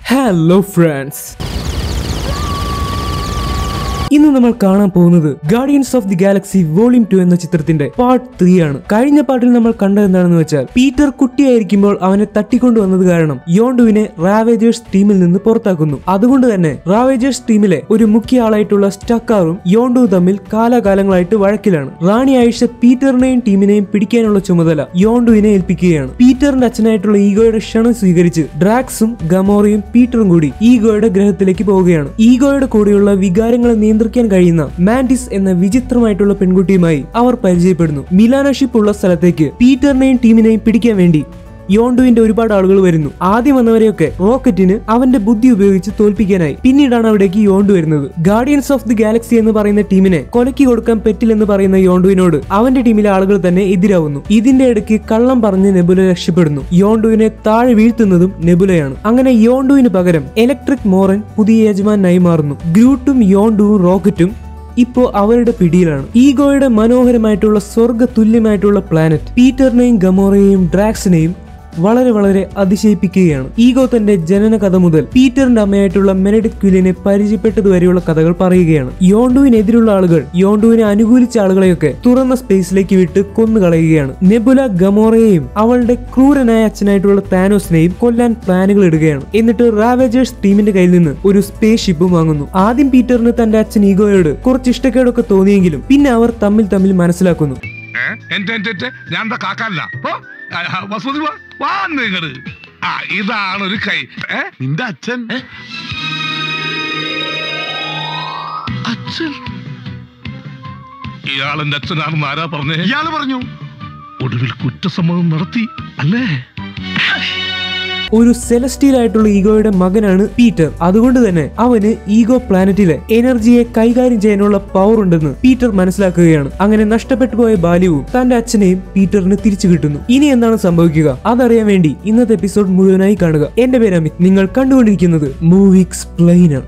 Hello friends ഇന്ന് നമ്മൾ കാണാൻ പോകുന്നത് Guardians of the Galaxy volume two എന്ന ചിത്രത്തിന്റെ പാർട്ട് ത്രീ ആണ് കഴിഞ്ഞ പാർട്ടിൽ നമ്മൾ കണ്ടത് എന്താണെന്ന് വെച്ചാൽ പീറ്റർ കുട്ടിയായിരിക്കുമ്പോൾ അവനെ തട്ടിക്കൊണ്ടുവന്നത് കാരണം യോണ്ടുവിനെ റാവേജേഴ്സ് ടീമിൽ നിന്ന് പുറത്താക്കുന്നു അതുകൊണ്ട് തന്നെ റാവേജേഴ്സ് ടീമിലെ ഒരു മുഖ്യ ആളായിട്ടുള്ള സ്റ്റക്കാറും യോണ്ടുവും തമ്മിൽ കാലാകാലങ്ങളായിട്ട് വഴക്കിലാണ് റാണി ആയിഷ പീറ്ററിനെയും ടീമിനെയും പിടിക്കാനുള്ള ചുമതല യോണ്ടുവിനെ ഏൽപ്പിക്കുകയാണ് പീറ്ററിന്റെ അച്ഛനായിട്ടുള്ള ഈഗോയുടെ ക്ഷണം സ്വീകരിച്ച് ഡ്രാക്സും ഗമോറയും പീറ്ററും കൂടി ഈഗോയുടെ ഗ്രഹത്തിലേക്ക് പോവുകയാണ് ഈഗോയുടെ കൂടെയുള്ള വികാരങ്ങളെ നിയന്ത്രിക്കാൻ കഴിയുന്ന മാൻഡിസ് എന്ന വിചിത്രമായിട്ടുള്ള പെൺകുട്ടിയുമായി അവർ പരിചയപ്പെടുന്നു മിലാന ഷിപ്പ് ഉള്ള സ്ഥലത്തേക്ക് പീറ്ററിനെയും ടീമിനെയും പിടിക്കാൻ വേണ്ടി യോണ്ടുവിന്റെ ഒരുപാട് ആളുകൾ വരുന്നു ആദ്യം വന്നവരെയൊക്കെ റോക്കറ്റിന് അവന്റെ ബുദ്ധി ഉപയോഗിച്ച് തോൽപ്പിക്കാനായി പിന്നീടാണ് അവിടേക്ക് യോണ്ടു വരുന്നത് ഗാർഡിയൻസ് ഓഫ് ദി ഗാലക്സി എന്ന് പറയുന്ന ടീമിനെ കൊലക്കി കൊടുക്കാൻ പറ്റില്ലെന്ന് പറയുന്ന യോണ്ടുവിനോട് അവന്റെ ടീമിലെ ആളുകൾ തന്നെ എതിരാവുന്നു ഇതിന്റെ ഇടയ്ക്ക് കള്ളം പറഞ്ഞ് നെബുല രക്ഷപ്പെടുന്നു യോണ്ടുവിനെ താഴെ വീഴ്ത്തുന്നതും നെബുലയാണ് അങ്ങനെ യോണ്ടുവിന് പകരം ഇലക്ട്രിക് മോറൻ പുതിയ യജമാനായി മാറുന്നു ഗ്രൂട്ടും യോണ്ടുവും റോക്കറ്റും ഇപ്പോ അവരുടെ പിടിയിലാണ് ഈഗോയുടെ മനോഹരമായിട്ടുള്ള സ്വർഗ തുല്യമായിട്ടുള്ള പ്ലാനറ്റ് പീറ്ററിനെയും ഗമോറയെയും ഡ്രാക്സിനെയും വളരെ വളരെ അതിശയിപ്പിക്കുകയാണ് ഈഗോ തന്റെ ജനന കഥ മുതൽ പീറ്ററിന്റെ അമ്മയായിട്ടുള്ള മെനഡിക് ക്വിലിനെ പരിചയപ്പെട്ടതുവരെയുള്ള കഥകൾ പറയുകയാണ് യോണ്ടുവിനെതിരുള്ള ആളുകൾ യോണ്ടുവിനെ അനുകൂലിച്ച ആളുകളെയൊക്കെ തുറന്ന സ്പേസിലേക്ക് വിട്ട് കൊന്നുകളയുകയാണ് നെബുല ഗമോറയെയും അവളുടെ ക്രൂരനായ അച്ഛനായിട്ടുള്ള താനോസിനെയും കൊല്ലാൻ പ്ലാനുകൾ ഇടുകയാണ് എന്നിട്ട് റാവേജേഴ്സ് ടീമിന്റെ കയ്യിൽ നിന്ന് ഒരു സ്പേസ് ഷിപ്പും വാങ്ങുന്നു ആദ്യം പീറ്ററിന് തന്റെ അച്ഛൻ ഈഗോയോട് കുറച്ച് ഇഷ്ടക്കേടൊക്കെ തോന്നിയെങ്കിലും പിന്നെ അവർ തമ്മിൽ തമ്മിൽ മനസ്സിലാക്കുന്നു ഏ? എന്റെ എന്റെ എന്റെ ഞാൻ എന്താ കാക്കാനല്ല ഓ, ആ, ആ, വസുമതി വാ വാ നിങ്ങട് ആ ഇതാണ് ഒരു കൈ ഏ നിന്റെ അച്ഛൻ അച്ഛൻ ഇയാൾ എന്റെ അച്ഛനാണെന്ന് ആരാ പറഞ്ഞേ ഇയാള് പറഞ്ഞു ഒടുവിൽ കുറ്റസമ്മതം നടത്തി അല്ലേ ഒരു സെലസ്റ്റീൽ ആയിട്ടുള്ള ഈഗോയുടെ മകനാണ് പീറ്റർ അതുകൊണ്ട് തന്നെ അവന് ഈഗോ പ്ലാനറ്റിലെ എനർജിയെ കൈകാര്യം ചെയ്യാനുള്ള പവർ ഉണ്ടെന്ന് പീറ്റർ മനസ്സിലാക്കുകയാണ് അങ്ങനെ നഷ്ടപ്പെട്ടു പോയ ബാല്യവും തന്റെ അച്ഛനെയും പീറ്ററിന് തിരിച്ചു കിട്ടുന്നു ഇനി എന്താണ് സംഭവിക്കുക അതറിയാൻ വേണ്ടി ഇന്നത്തെ എപ്പിസോഡ് മുഴുവനായി കാണുക എന്റെ പേര് അമിത് നിങ്ങൾ കണ്ടുകൊണ്ടിരിക്കുന്നത് മൂവി എക്സ്പ്ലെയിനർ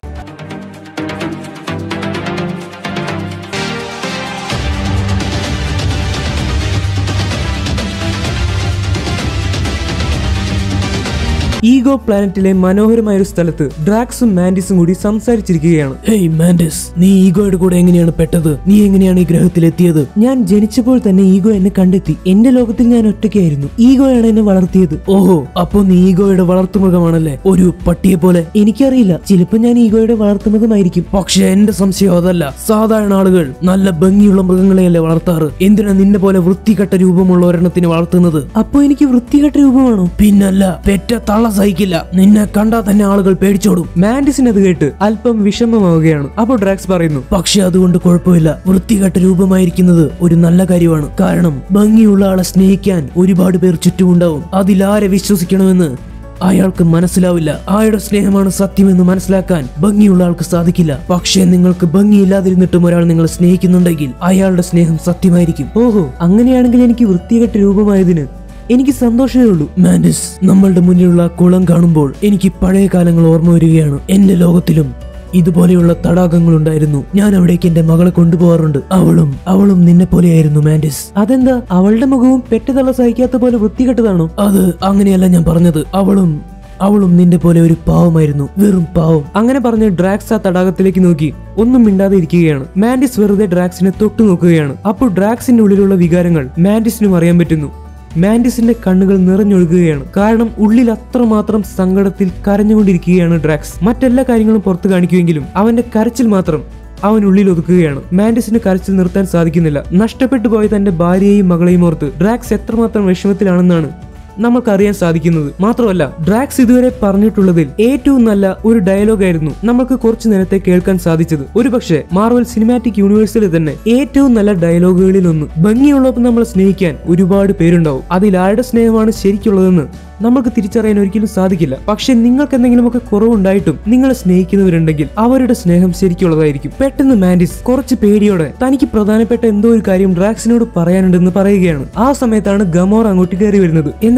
ഈഗോ പ്ലാനറ്റിലെ മനോഹരമായ ഒരു സ്ഥലത്ത് ഡ്രാക്സും മാൻഡിസും കൂടി സംസാരിച്ചിരിക്കുകയാണ് ഹേയ് മാൻഡിസ് നീ ഈഗോയുടെ കൂടെ എങ്ങനെയാണ് പെട്ടത് നീ എങ്ങനെയാണ് ഈ ഗ്രഹത്തിൽ എത്തിയത് ഞാൻ ജനിച്ചപ്പോൾ തന്നെ ഈഗോ എന്നെ കണ്ടെത്തി എന്റെ ലോകത്തിൽ ഞാൻ ഒറ്റയ്ക്കായിരുന്നു ഈഗോയാണ് എന്നെ വളർത്തിയത് ഓഹോ അപ്പോ നീ ഈഗോയുടെ വളർത്തുമൃഗമാണല്ലേ ഒരു പട്ടിയെ പോലെ എനിക്കറിയില്ല ചിലപ്പോ ഞാൻ ഈഗോയുടെ വളർത്തുമൃഗമായിരിക്കും പക്ഷെ എന്റെ സംശയം അതല്ല സാധാരണ ആളുകൾ നല്ല ഭംഗിയുള്ള മൃഗങ്ങളെയല്ലേ വളർത്താറ് എന്തിനാ നിന്നെ പോലെ വൃത്തികെട്ട രൂപമുള്ള ഒരെണ്ണത്തിന് വളർത്തുന്നത് അപ്പൊ എനിക്ക് വൃത്തികെട്ട രൂപമാണോ പിന്നല്ല പെറ്റ തള്ള സഹിക്കില്ല നിന്നെ കണ്ടാ തന്നെ ആളുകൾ പേടിച്ചോടും മാൻഡിസിന് അത് കേട്ട് അല്പം വിഷമമാവുകയാണ് അപ്പോൾ ഡ്രാക്സ് പറയുന്നു പക്ഷെ അതുകൊണ്ട് കുഴപ്പമില്ല വൃത്തികെട്ട രൂപമായിരിക്കുന്നത് ഒരു നല്ല കാര്യമാണ് കാരണം ഭംഗിയുള്ള ആളെ സ്നേഹിക്കാൻ ഒരുപാട് പേർ ചുറ്റുമുണ്ടാവും അതിലാരെ വിശ്വസിക്കണമെന്ന് അയാൾക്ക് മനസ്സിലാവില്ല ആയുടെ സ്നേഹമാണ് സത്യമെന്ന് മനസ്സിലാക്കാൻ ഭംഗിയുള്ള ആൾക്ക് സാധിക്കില്ല പക്ഷേ നിങ്ങൾക്ക് ഭംഗിയില്ലാതിരുന്നിട്ടും ഒരാൾ നിങ്ങളെ സ്നേഹിക്കുന്നുണ്ടെങ്കിൽ അയാളുടെ സ്നേഹം സത്യമായിരിക്കും ഓഹോ അങ്ങനെയാണെങ്കിൽ എനിക്ക് വൃത്തികെട്ട രൂപമായതിന് എനിക്ക് സന്തോഷമേ ഉള്ളൂ മാൻഡിസ് നമ്മളുടെ മുന്നിലുള്ള കുളം കാണുമ്പോൾ എനിക്ക് പഴയ കാലങ്ങൾ ഓർമ്മ വരികയാണ് എന്റെ ലോകത്തിലും ഇതുപോലെയുള്ള തടാകങ്ങൾ ഉണ്ടായിരുന്നു ഞാൻ അവിടേക്ക് എന്റെ മകളെ കൊണ്ടുപോകാറുണ്ട് അവളും അവളും നിന്നെ പോലെയായിരുന്നു മാൻഡിസ് അതെന്താ അവളുടെ മുഖവും പെറ്റതള്ള സഹിക്കാത്ത പോലെ വൃത്തികെട്ടതാണോ അത് അങ്ങനെയല്ല ഞാൻ പറഞ്ഞത് അവളും അവളും നിന്റെ പോലെ ഒരു പാവമായിരുന്നു വെറും പാവം അങ്ങനെ പറഞ്ഞ് ഡ്രാക്സ് ആ തടാകത്തിലേക്ക് നോക്കി ഒന്നും മിണ്ടാതെ ഇരിക്കുകയാണ് മാൻഡിസ് വെറുതെ ഡ്രാക്സിനെ തൊട്ടു നോക്കുകയാണ് അപ്പോൾ ഡ്രാക്സിന്റെ ഉള്ളിലുള്ള വികാരങ്ങൾ മാൻഡിസിനും അറിയാൻ പറ്റുന്നു മാൻഡിസിന്റെ കണ്ണുകൾ നിറഞ്ഞൊഴുകുകയാണ് കാരണം ഉള്ളിൽ അത്രമാത്രം സങ്കടത്തിൽ കരഞ്ഞുകൊണ്ടിരിക്കുകയാണ് ഡ്രാക്സ് മറ്റെല്ലാ കാര്യങ്ങളും പുറത്തു കാണിക്കുമെങ്കിലും അവന്റെ കരച്ചിൽ മാത്രം അവൻ ഉള്ളിൽ ഒതുക്കുകയാണ് മാൻഡിസിന് കരച്ചിൽ നിർത്താൻ സാധിക്കുന്നില്ല നഷ്ടപ്പെട്ടു പോയ തന്റെ ഭാര്യയെയും മകളെയും ഓർത്ത് ഡ്രാക്സ് എത്രമാത്രം വിഷമത്തിലാണെന്നാണ് നമുക്കറിയാൻ സാധിക്കുന്നത് മാത്രമല്ല ഡ്രാക്സ് ഇതുവരെ പറഞ്ഞിട്ടുള്ളതിൽ ഏറ്റവും നല്ല ഒരു ഡയലോഗായിരുന്നു നമുക്ക് കുറച്ചു നേരത്തെ കേൾക്കാൻ സാധിച്ചത് ഒരുപക്ഷെ മാർവൽ സിനിമാറ്റിക് യൂണിവേഴ്സിലെ തന്നെ ഏറ്റവും നല്ല ഡയലോഗുകളിൽ ഒന്ന് ഭംഗിയുള്ളപ്പോൾ നമ്മളെ സ്നേഹിക്കാൻ ഒരുപാട് പേരുണ്ടാവും അതിൽ ആരുടെ സ്നേഹമാണ് ശരിക്കുള്ളതെന്ന് നമുക്ക് തിരിച്ചറിയാൻ ഒരിക്കലും സാധിക്കില്ല പക്ഷെ നിങ്ങൾക്ക് എന്തെങ്കിലുമൊക്കെ കുറവുണ്ടായിട്ടും നിങ്ങളെ സ്നേഹിക്കുന്നവരുണ്ടെങ്കിൽ അവരുടെ സ്നേഹം ശരിക്കുള്ളതായിരിക്കും പെട്ടെന്ന് മാൻഡിസ് കുറച്ച് പേടിയോടെ തനിക്ക് പ്രധാനപ്പെട്ട എന്തോ ഒരു കാര്യം ഡ്രാക്സിനോട് പറയാനുണ്ടെന്ന് പറയുകയാണ് ആ സമയത്താണ് ഗമോർ അങ്ങോട്ട് കയറി വരുന്നത് എന്നാൽ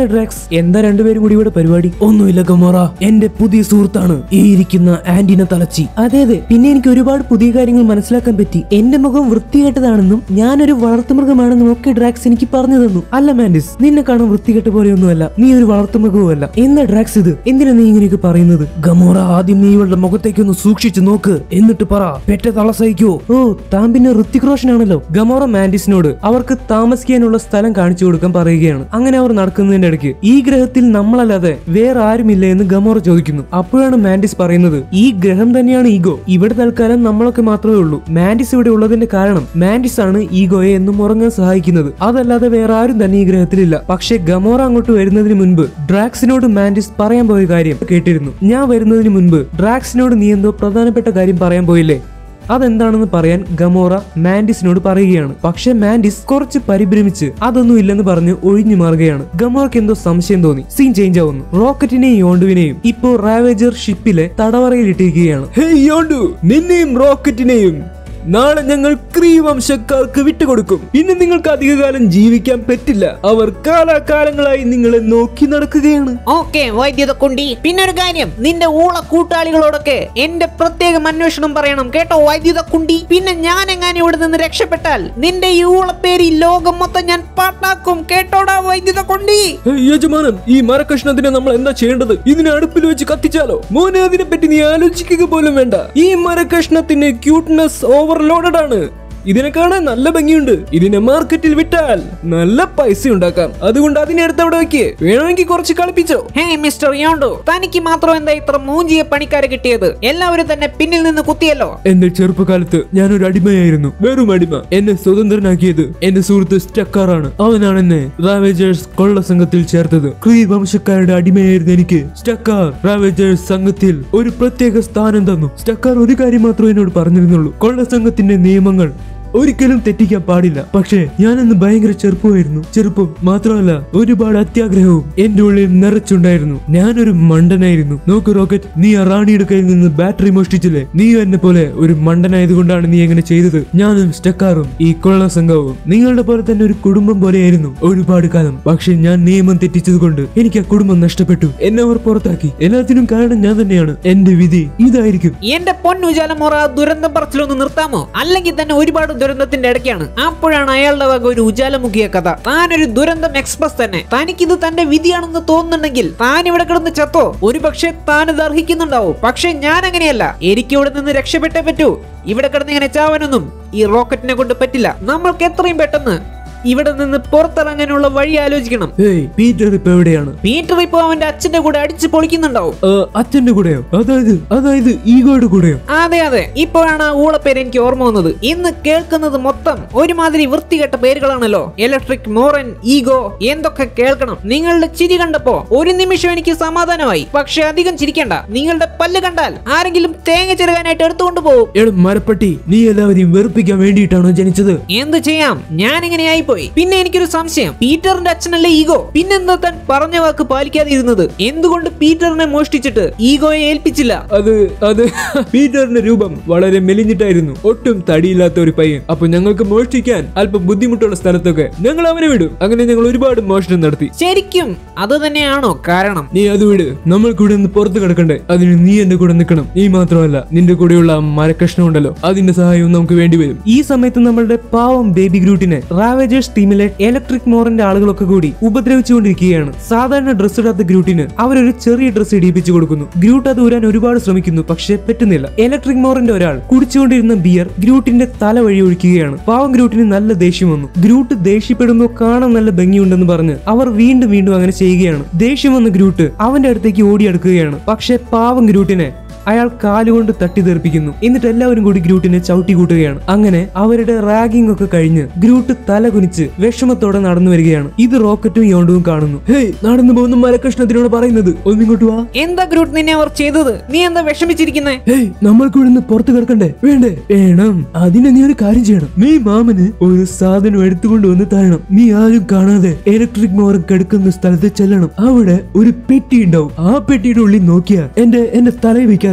എന്താ ഡ്രാക്സ് എന്താ രണ്ടുപേരും കൂടി ഇവിടെ പരിപാടി ഒന്നുമില്ല ഗമോറ എന്റെ പുതിയ സുഹൃത്താണ് ഈ ഇരിക്കുന്ന ആന്റിന തലച്ചി അതെ അതെ പിന്നെ എനിക്ക് ഒരുപാട് പുതിയ കാര്യങ്ങൾ മനസ്സിലാക്കാൻ പറ്റി എന്റെ മുഖം വൃത്തികെട്ടതാണെന്നും ഞാനൊരു വളർത്തുമൃഗമാണെന്നും ഒക്കെ ഡ്രാക്സ് എനിക്ക് പറഞ്ഞു തന്നു അല്ല മാൻഡിസ് നിന്നെ കാണാൻ വൃത്തികെട്ട പോലെയൊന്നുമല്ല നീ ഒരു വളർത്തുമൃഗവുമല്ല എന്താ ഡ്രാക്സ് ഇത് എന്തിനാ നീ ഇങ്ങനെയൊക്കെ പറയുന്നത് ഗമോറ ആദ്യം നീ ഇവളുടെ മുഖത്തേക്ക് ഒന്ന് സൂക്ഷിച്ചു നോക്ക് എന്നിട്ട് പറ പെറ്റ തള സഹിക്കോ ഓ താൻ പിന്നെ ഋത്തിക് റോഷൻ ആണല്ലോ ഗമോറ മാൻഡിസിനോട് അവർക്ക് താമസിക്കാനുള്ള സ്ഥലം കാണിച്ചു കൊടുക്കാൻ പറയുകയാണ് അങ്ങനെ അവർ നടക്കുന്നതിന്റെ ഇടയ്ക്ക് ഈ ഗ്രഹത്തിൽ നമ്മളല്ലാതെ വേറെ ആരുമില്ല എന്ന് ഗമോറ ചോദിക്കുന്നു അപ്പോഴാണ് മാൻഡിസ് പറയുന്നത് ഈ ഗ്രഹം തന്നെയാണ് ഈഗോ ഇവിടെ തൽക്കാലം നമ്മളൊക്കെ മാത്രമേ ഉള്ളൂ മാൻഡിസ് ഇവിടെ ഉള്ളതിന്റെ കാരണം മാൻഡിസ് ആണ് ഈഗോയെ എന്നും ഉറങ്ങാൻ സഹായിക്കുന്നത് അതല്ലാതെ വേറെ ആരും തന്നെ ഈ ഗ്രഹത്തിലില്ല പക്ഷേ ഗമോറ അങ്ങോട്ട് വരുന്നതിന് മുൻപ് ഡ്രാക്സിനോട് മാൻഡിസ് പറയാൻ പോയ കാര്യം കേട്ടിരുന്നു ഞാൻ വരുന്നതിന് മുൻപ് ഡ്രാക്സിനോട് നീ എന്തോ പ്രധാനപ്പെട്ട കാര്യം പറയാൻ പോയില്ലേ അതെന്താണെന്ന് പറയാൻ ഗമോറ മാൻഡിസിനോട് പറയുകയാണ് പക്ഷെ മാൻഡിസ് കുറച്ച് പരിഭ്രമിച്ച് അതൊന്നും ഇല്ലെന്ന് പറഞ്ഞ് ഒഴിഞ്ഞു മാറുകയാണ് ഗമോറയ്ക്ക് എന്തോ സംശയം തോന്നി സീൻ ചേഞ്ച് ആവുന്നു റോക്കറ്റിനെയും യോണ്ടുവിനെയും ഇപ്പോ റാവേജർ ഷിപ്പിലെ തടവറയിൽ ഇട്ടിരിക്കുകയാണ് ഹേയ് യോണ്ടു നിന്നെയും റോക്കറ്റിനെയും നാളെ ഞങ്ങൾ ക്രീ വംശക്കാർക്ക് വിട്ടുകൊടുക്കും ഇനി നിങ്ങൾക്ക് അധികകാലം ജീവിക്കാൻ പറ്റില്ല അവർ കാലാകാലങ്ങളായി നിങ്ങളെ നോക്കി നടക്കുകയാണ് ഓക്കെ വൈദ്യുത കുണ്ടി പിന്നെ ഒരു കാര്യം നിന്റെ ഊള കൂട്ടാളികളോടൊക്കെ എന്റെ പ്രത്യേകം അന്വേഷണം പറയണം കേട്ടോ വൈദ്യുത കുണ്ടി പിന്നെ ഞാൻ എങ്ങാനും ഇവിടെ നിന്ന് രക്ഷപ്പെട്ടാൽ നിന്റെ ഈ ഊളപ്പേര് ഈ ലോകം മൊത്തം ഞാൻ പാട്ടാക്കും കേട്ടോടാ വൈദ്യുത കുണ്ടി ഏയ് യജമാനൻ ഈ മരക്കഷ്ണത്തിനെ നമ്മൾ എന്താ ചെയ്യേണ്ടത് ഇതിനെ അടുപ്പിൽ വെച്ച് കത്തിച്ചാലോ മോനെ അതിനെ പറ്റി നീ ആലോചിക്കുക പോലും വേണ്ട ഈ മരക്കഷ്ണത്തിന് ക്യൂട്ട്നെസ് ഓവർലോഡഡ് ആണ് ഇതിനെ കാണാൻ നല്ല ഭംഗിയുണ്ട് ഇതിനെ മാർക്കറ്റിൽ വിറ്റാൽ നല്ല പൈസ ഉണ്ടാക്കാം അതുകൊണ്ട് അതിനെ അടുത്ത് അവിടെ വെക്ക് വേണമെങ്കിൽ കുറച്ച് കളിപ്പിച്ചോ ഹേ മിസ്റ്റർ യോണ്ടു തനിക്ക് മാത്രം എന്താ ഇത്ര മൂഞ്ചിയ പണിക്കാരെ കിട്ടിയത് എല്ലാവരും തന്നെ പിന്നിൽ നിന്ന് കുത്തിയല്ലോ എന്റെ ചെറുപ്പകാലത്ത് ഞാനൊരു അടിമയായിരുന്നു വെറും അടിമ എന്നെ സ്വതന്ത്രനാക്കിയത് എന്റെ സുഹൃത്ത് സ്റ്റക്കാറാണ് അവനാണ് എന്നെ റാവേജേഴ്സ് കൊള്ള സംഘത്തിൽ ചേർത്തത് ക്രീ വംശക്കാരുടെ അടിമയായിരുന്നു എനിക്ക് സ്റ്റക്കാർ റാവേജേഴ്സ് സംഘത്തിൽ ഒരു പ്രത്യേക സ്ഥാനം തന്നു സ്റ്റക്കാർ ഒരു കാര്യം മാത്രമേ എന്നോട് പറഞ്ഞിരുന്നുള്ളൂ കൊള്ള സംഘത്തിന്റെ നിയമങ്ങൾ ഒരിക്കലും തെറ്റിക്കാൻ പാടില്ല പക്ഷേ ഞാനന്ന് ഭയങ്കര ചെറുപ്പമായിരുന്നു ചെറുപ്പം മാത്രമല്ല ഒരുപാട് അത്യാഗ്രഹവും എന്റെ ഉള്ളിൽ നിറച്ചുണ്ടായിരുന്നു ഞാനൊരു മണ്ടനായിരുന്നു നോക്ക് റോക്കറ്റ് നീ ആ റാണിയുടെ കയ്യിൽ നിന്ന് ബാറ്ററി മോഷ്ടിച്ചില്ലേ നീ എന്നെ പോലെ ഒരു മണ്ടനായതുകൊണ്ടാണ് നീ എങ്ങനെ ചെയ്തത് ഞാനും സ്റ്റക്കാറും ഈ കൊള്ള സംഘവും നിങ്ങളുടെ പോലെ തന്നെ ഒരു കുടുംബം പോലെയായിരുന്നു ഒരുപാട് കാലം പക്ഷെ ഞാൻ നിയമം തെറ്റിച്ചത് കൊണ്ട് എനിക്ക് ആ കുടുംബം നഷ്ടപ്പെട്ടു എന്നെ അവർ പുറത്താക്കി എല്ലാത്തിനും കാരണം ഞാൻ തന്നെയാണ് എന്റെ വിധി ഇതായിരിക്കും എന്റെ പൊന്നുജാലമുറ ദുരന്തം പറച്ചിലൊന്ന് നിർത്താമോ അല്ലെങ്കിൽ തന്നെ ഒരുപാട് ദുരന്തത്തിന്റെ ഇടയ്ക്കാണ് അപ്പോഴാണ് അയാളുടെ വക ഒരു ഉജാലമുഖിയ കഥ താനൊരു ദുരന്തം എക്സ്പ്രസ് തന്നെ തനിക്കിത് തന്റെ വിധിയാണെന്ന് തോന്നുന്നുണ്ടെങ്കിൽ താൻ ഇവിടെ കിടന്ന് ചത്തോ ഒരു പക്ഷേ താൻ ഇത് അർഹിക്കുന്നുണ്ടാവും പക്ഷെ ഞാൻ അങ്ങനെയല്ല എനിക്ക് ഇവിടെ നിന്ന് രക്ഷപ്പെട്ടേ പറ്റൂ ഇവിടെ കിടന്ന് ഇങ്ങനെ ചാവാനൊന്നും ഈ റോക്കറ്റിനെ കൊണ്ട് പറ്റില്ല നമ്മൾക്ക് എത്രയും പെട്ടെന്ന് ഇവിടെ നിന്ന് പുറത്തിറങ്ങാനുള്ള വഴി ആലോചിക്കണം ഏയ് പീറ്റർ ഇപ്പൊ എവിടെയാണ് പീറ്റർ ഇപ്പൊ അവന്റെ അച്ഛന്റെ കൂടെ അടിച്ചു പൊളിക്കുന്നുണ്ടാവും ആ, അച്ഛന്റെ കൂടെയോ അതായത് അതായത് ഈഗോയുടെ കൂടെയോ അതെ അതെ ഇപ്പോഴാണ് ആ ഊളപ്പേര് എനിക്ക് ഓർമ്മ വന്നത് ഇന്ന് കേൾക്കുന്നത് മൊത്തം ഒരുമാതിരി വൃത്തികെട്ട പേരുകളാണല്ലോ ഇലക്ട്രിക് മോറൻ ഈഗോ എന്തൊക്കെ കേൾക്കണം നിങ്ങളുടെ ചിരി കണ്ടപ്പോ ഒരു നിമിഷം എനിക്ക് സമാധാനമായി പക്ഷെ അധികം ചിരിക്കണ്ട നിങ്ങളുടെ പല്ല് കണ്ടാൽ ആരെങ്കിലും തേങ്ങ ചെറുകാനായിട്ട് എടുത്തുകൊണ്ട് പോകും എടാ മരപ്പട്ടി നീ എല്ലാവരെയും വെറുപ്പിക്കാൻ വേണ്ടിയിട്ടാണോ ജനിച്ചത് എന്ത് ചെയ്യാം ഞാൻ ഇങ്ങനെ ആയിപ്പോയി പിന്നെ എനിക്കൊരു സംശയം പീറ്ററിന്റെ അച്ഛനല്ലേ ഈഗോ പിന്നെന്താ താൻ പറഞ്ഞ വാക്ക് പാലിക്കാതെ ഇരുന്നത് എന്തുകൊണ്ട് പീറ്ററിനെ മോഷ്ടിച്ചിട്ട് ഈഗോയെ ഏൽപ്പിച്ചില്ല അത് അത് പീറ്ററിന്റെ രൂപം വളരെ മെലിഞ്ഞിട്ടായിരുന്നു ഒട്ടും തടിയില്ലാത്ത ഒരു പയ്യൻ അപ്പൊ ഞങ്ങൾക്ക് മോഷ്ടിക്കാൻ അല്പം ബുദ്ധിമുട്ടുള്ള സ്ഥലത്തൊക്കെ ഞങ്ങൾ അവനെ വിടും അങ്ങനെ ഞങ്ങൾ ഒരുപാട് മോഷണം നടത്തി ശരിക്കും അത് തന്നെയാണോ കാരണം നീ അത് വിട് നമ്മൾക്ക് ഇവിടെ നിന്ന് പുറത്ത് കിടക്കണ്ടേ അതിന് നീ എന്റെ കൂടെ നിൽക്കണം നീ മാത്രമല്ല നിന്റെ കൂടെയുള്ള ആ മരക്കഷ്ണം ഉണ്ടല്ലോ അതിന്റെ സഹായവും നമുക്ക് വേണ്ടി വരും ഈ സമയത്ത് നമ്മളുടെ പാവം ബേബി ഗ്രൂട്ടിനെ റാവേജേഴ്സ് ടീമിലെ ഇലക്ട്രിക് മോറിന്റെ ആളുകളൊക്കെ കൂടി ഉപദ്രവിച്ചുകൊണ്ടിരിക്കുകയാണ് സാധാരണ ഡ്രസ് ഇടാത്ത ഗ്രൂട്ടിന് അവരൊരു ചെറിയ ഡ്രസ് ഇടിപ്പിച്ചു കൊടുക്കുന്നു ഗ്രൂട്ട് അത് ഊരാൻ ഒരുപാട് ശ്രമിക്കുന്നു പക്ഷെ പറ്റുന്നില്ല ഇലക്ട്രിക് മോറിന്റെ ഒരാൾ കുടിച്ചുകൊണ്ടിരുന്ന ബിയർ ഗ്രൂട്ടിന്റെ തല വഴി ഒഴിക്കുകയാണ് പാവം ഗ്രൂട്ടിന് നല്ല ദേഷ്യം വന്നു ഗ്രൂട്ട് ദേഷ്യപ്പെടുമ്പോൾ കാണാൻ നല്ല ഭംഗിയുണ്ടെന്ന് പറഞ്ഞ് അവർ വീണ്ടും വീണ്ടും അങ്ങനെ ചെയ്യുകയാണ് ദേഷ്യം വന്ന ഗ്രൂട്ട് അവന്റെ അടുത്തേക്ക് ഓടിയെടുക്കുകയാണ് പക്ഷെ പാവം ഗ്രൂട്ടിനെ അയാൾ കാലുകൊണ്ട് തട്ടിത്തെറിപ്പിക്കുന്നു എന്നിട്ട് എല്ലാവരും കൂടി ഗ്രൂട്ടിനെ ചവിട്ടി കൂട്ടുകയാണ് അങ്ങനെ അവരുടെ റാഗിംഗ് ഒക്കെ കഴിഞ്ഞ് ഗ്രൂട്ട് തല കുനിച്ച് വിഷമത്തോടെ നടന്നു വരികയാണ് ഇത് റോക്കറ്റും യോണ്ടും കാണുന്നു ഹേയ് നടന്നു പോകുന്ന മരക്കഷ്ണത്തിനോട് പറയുന്നത് ഒന്നിങ്ങോട്ട് വാ എന്താ ഗ്രൂട്ട് നിന്നെ അവർ ചെയ്തത് നീ എന്താ വിഷമിച്ചിരിക്കുന്നേ ഹേയ് നമ്മൾക്ക് ഇവിടുന്ന് പുറത്ത് കിടക്കണ്ടേ വേണ്ടേ വേണം അതിന് നീ ഒരു കാര്യം ചെയ്യണം നീ മാമന് ഒരു സാധനം എടുത്തുകൊണ്ട് വന്ന് തരണം നീ ആരും കാണാതെ ഇലക്ട്രിക് മോറം കിടക്കുന്ന സ്ഥലത്ത് ചെല്ലണം അവിടെ ഒരു പെട്ടി ഉണ്ടാവും ആ പെട്ടിയുടെ ഉള്ളിൽ നോക്കിയാ എന്റെ എന്റെ തലയിൽ വെക്കാറല്ലേ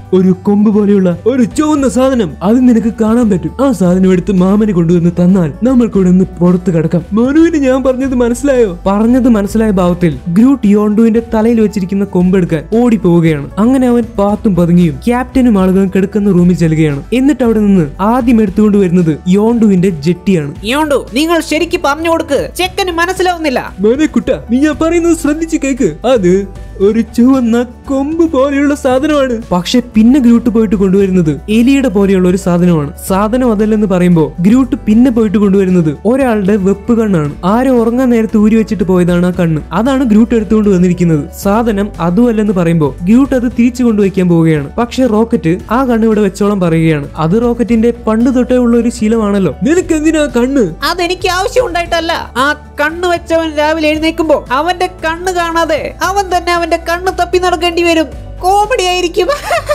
ഒരു കൊമ്പ് പോലെയുള്ള ഒരു ചുവന്ന സാധനം അത് നിനക്ക് കാണാൻ പറ്റും ആ സാധനം എടുത്ത് മാമനെ കൊണ്ടുവന്ന് തന്നാൽ നമ്മൾക്കൂടെ ഒന്ന് പുറത്ത് കിടക്കാം മനുവിന് ഞാൻ പറഞ്ഞത് മനസ്സിലായോ പറഞ്ഞത് മനസ്സിലായ ഭാവത്തിൽ ഗ്രൂട്ട് യോണ്ടുവിന്റെ തലയിൽ വെച്ചിരിക്കുന്ന കൊമ്പെടുക്കാൻ ഓടി പോവുകയാണ് അങ്ങനെ അവൻ പാത്തും പതുങ്ങിയും ക്യാപ്റ്റനും ആളുകളും കിടക്കുന്ന റൂമിൽ ചെല്ലുകയാണ് എന്നിട്ട് അവിടെ നിന്ന് ആദ്യം എടുത്തുകൊണ്ട് വരുന്നത് യോണ്ടുവിന്റെ ജെട്ടിയാണ് യോണ്ടു നിങ്ങൾ ശരിക്ക് പറഞ്ഞു കൊടുക്ക് ചെക്കന് മനസ്സിലാവുന്നില്ല മോനെ കുട്ട നീ ഞാൻ പറയുന്നത് ശ്രദ്ധിച്ച് കേക്ക് അത് ഒരു ചുവന്ന കൊമ്പ് പോലെയുള്ള സാധനമാണ് പക്ഷെ പിന്നെ ഗ്രൂട്ട് പോയിട്ട് കൊണ്ടുവരുന്നത് എലിയുടെ പോലെയുള്ള ഒരു സാധനമാണ് സാധനം അതല്ലെന്ന് പറയുമ്പോ ഗ്രൂട്ട് പിന്നെ പോയിട്ട് കൊണ്ടുവരുന്നത് ഒരാളുടെ വെപ്പ് കണ്ണാണ് ആരോ ഉറങ്ങാൻ നേരത്ത് ഊരി വെച്ചിട്ട് പോയതാണ് ആ കണ്ണ് അതാണ് ഗ്രൂട്ട് എടുത്തുകൊണ്ട് വന്നിരിക്കുന്നത് സാധനം അതുമല്ലെന്ന് പറയുമ്പോ ഗ്രൂട്ട് അത് തിരിച്ചു കൊണ്ടുവയ്ക്കാൻ പോവുകയാണ് പക്ഷെ റോക്കറ്റ് ആ കണ്ണ് ഇവിടെ വെച്ചോളം പറയുകയാണ് അത് റോക്കറ്റിന്റെ പണ്ട് തൊട്ടേ ഉള്ള ഒരു ശീലമാണല്ലോ നിനക്ക് എന്തിനാ കണ്ണ് അതെനിക്ക് ആവശ്യം ഉണ്ടായിട്ടല്ല ആ കണ്ണ് വെച്ചവൻ രാവിലെ എഴുന്നേക്കുമ്പോ അവന്റെ കണ്ണ് കാണാതെ അവൻ തന്നെ അവന്റെ കണ്ണ് തപ്പി നടക്കേണ്ടി വരും കോമഡി ആയിരിക്കും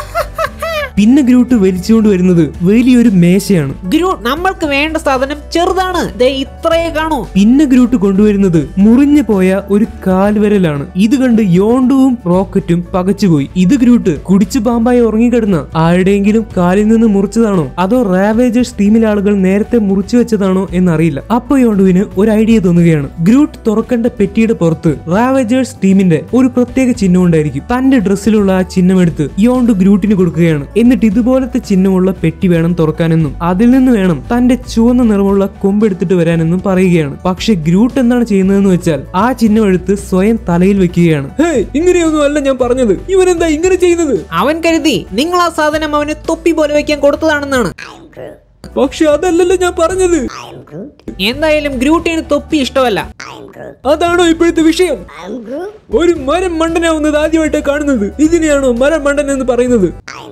പിന്നെ ഗ്രൂട്ട് വലിച്ചുകൊണ്ട് വരുന്നത് വലിയൊരു മേശയാണ് ഗ്രൂ നമ്മൾക്ക് വേണ്ട സാധനം ചെറുതാണ് ദേ ഇത്രയേ കാണൂ പിന്നെ ഗ്രൂട്ട് കൊണ്ടുവരുന്നത് മുറിഞ്ഞു പോയ ഒരു കാൽവരലാണ് ഇത് കണ്ട് യോണ്ടുവും റോക്കറ്റും പകച്ചുപോയി ഇത് ഗ്രൂട്ട് കുടിച്ചു പാമ്പായി ഉറങ്ങിക്കിടന്ന ആരുടെയെങ്കിലും കാലിൽ നിന്ന് മുറിച്ചതാണോ അതോ റാവേജേഴ്സ് ടീമിലെ ആളുകൾ നേരത്തെ മുറിച്ചു വെച്ചതാണോ എന്നറിയില്ല അപ്പൊ യോണ്ടുവിന് ഒരു ഐഡിയ തോന്നുകയാണ് ഗ്രൂട്ട് തുറക്കേണ്ട പെട്ടിയുടെ പുറത്ത് റാവേജേഴ്സ് ടീമിന്റെ ഒരു പ്രത്യേക ചിഹ്നം ഉണ്ടായിരിക്കും തന്റെ ഡ്രസ്സിലുള്ള ആ ചിഹ്നം എടുത്ത് യോണ്ട് ഗ്രൂട്ടിന് കൊടുക്കുകയാണ് എന്നിട്ട് ഇതുപോലത്തെ ചിഹ്നമുള്ള പെട്ടി വേണം തുറക്കാനെന്നും അതിൽ നിന്ന് വേണം തന്റെ ചുവന്ന നിറമുള്ള കൊമ്പ് എടുത്തിട്ട് വരാനെന്നും പറയുകയാണ് പക്ഷെ ഗ്രൂട്ട് എന്താണ് ചെയ്യുന്നതെന്ന് വെച്ചാൽ ആ ചിഹ്നം എടുത്ത് സ്വയം തലയിൽ വെക്കുകയാണ് ഇങ്ങനെയൊന്നും അല്ല ഞാൻ പറഞ്ഞത് ഇവൻ എന്താ ഇങ്ങനെ ചെയ്യുന്നത് അവൻ കരുതി നിങ്ങൾ ആ സാധനം അവന് തൊപ്പി പോലെ വെക്കാൻ കൊടുത്തതാണെന്നാണ് പക്ഷെ അതല്ലല്ലോ ഞാൻ പറഞ്ഞത് എന്തായാലും ഗ്രൂട്ടിന് തൊപ്പി ഇഷ്ടമല്ല അതാണോ ഇപ്പോഴത്തെ വിഷയം ഒരു മരം മണ്ടനാവുന്നത് ആദ്യമായിട്ട് കാണുന്നത് ഇതിനെയാണോ മരം മണ്ടൻ എന്ന് പറയുന്നത്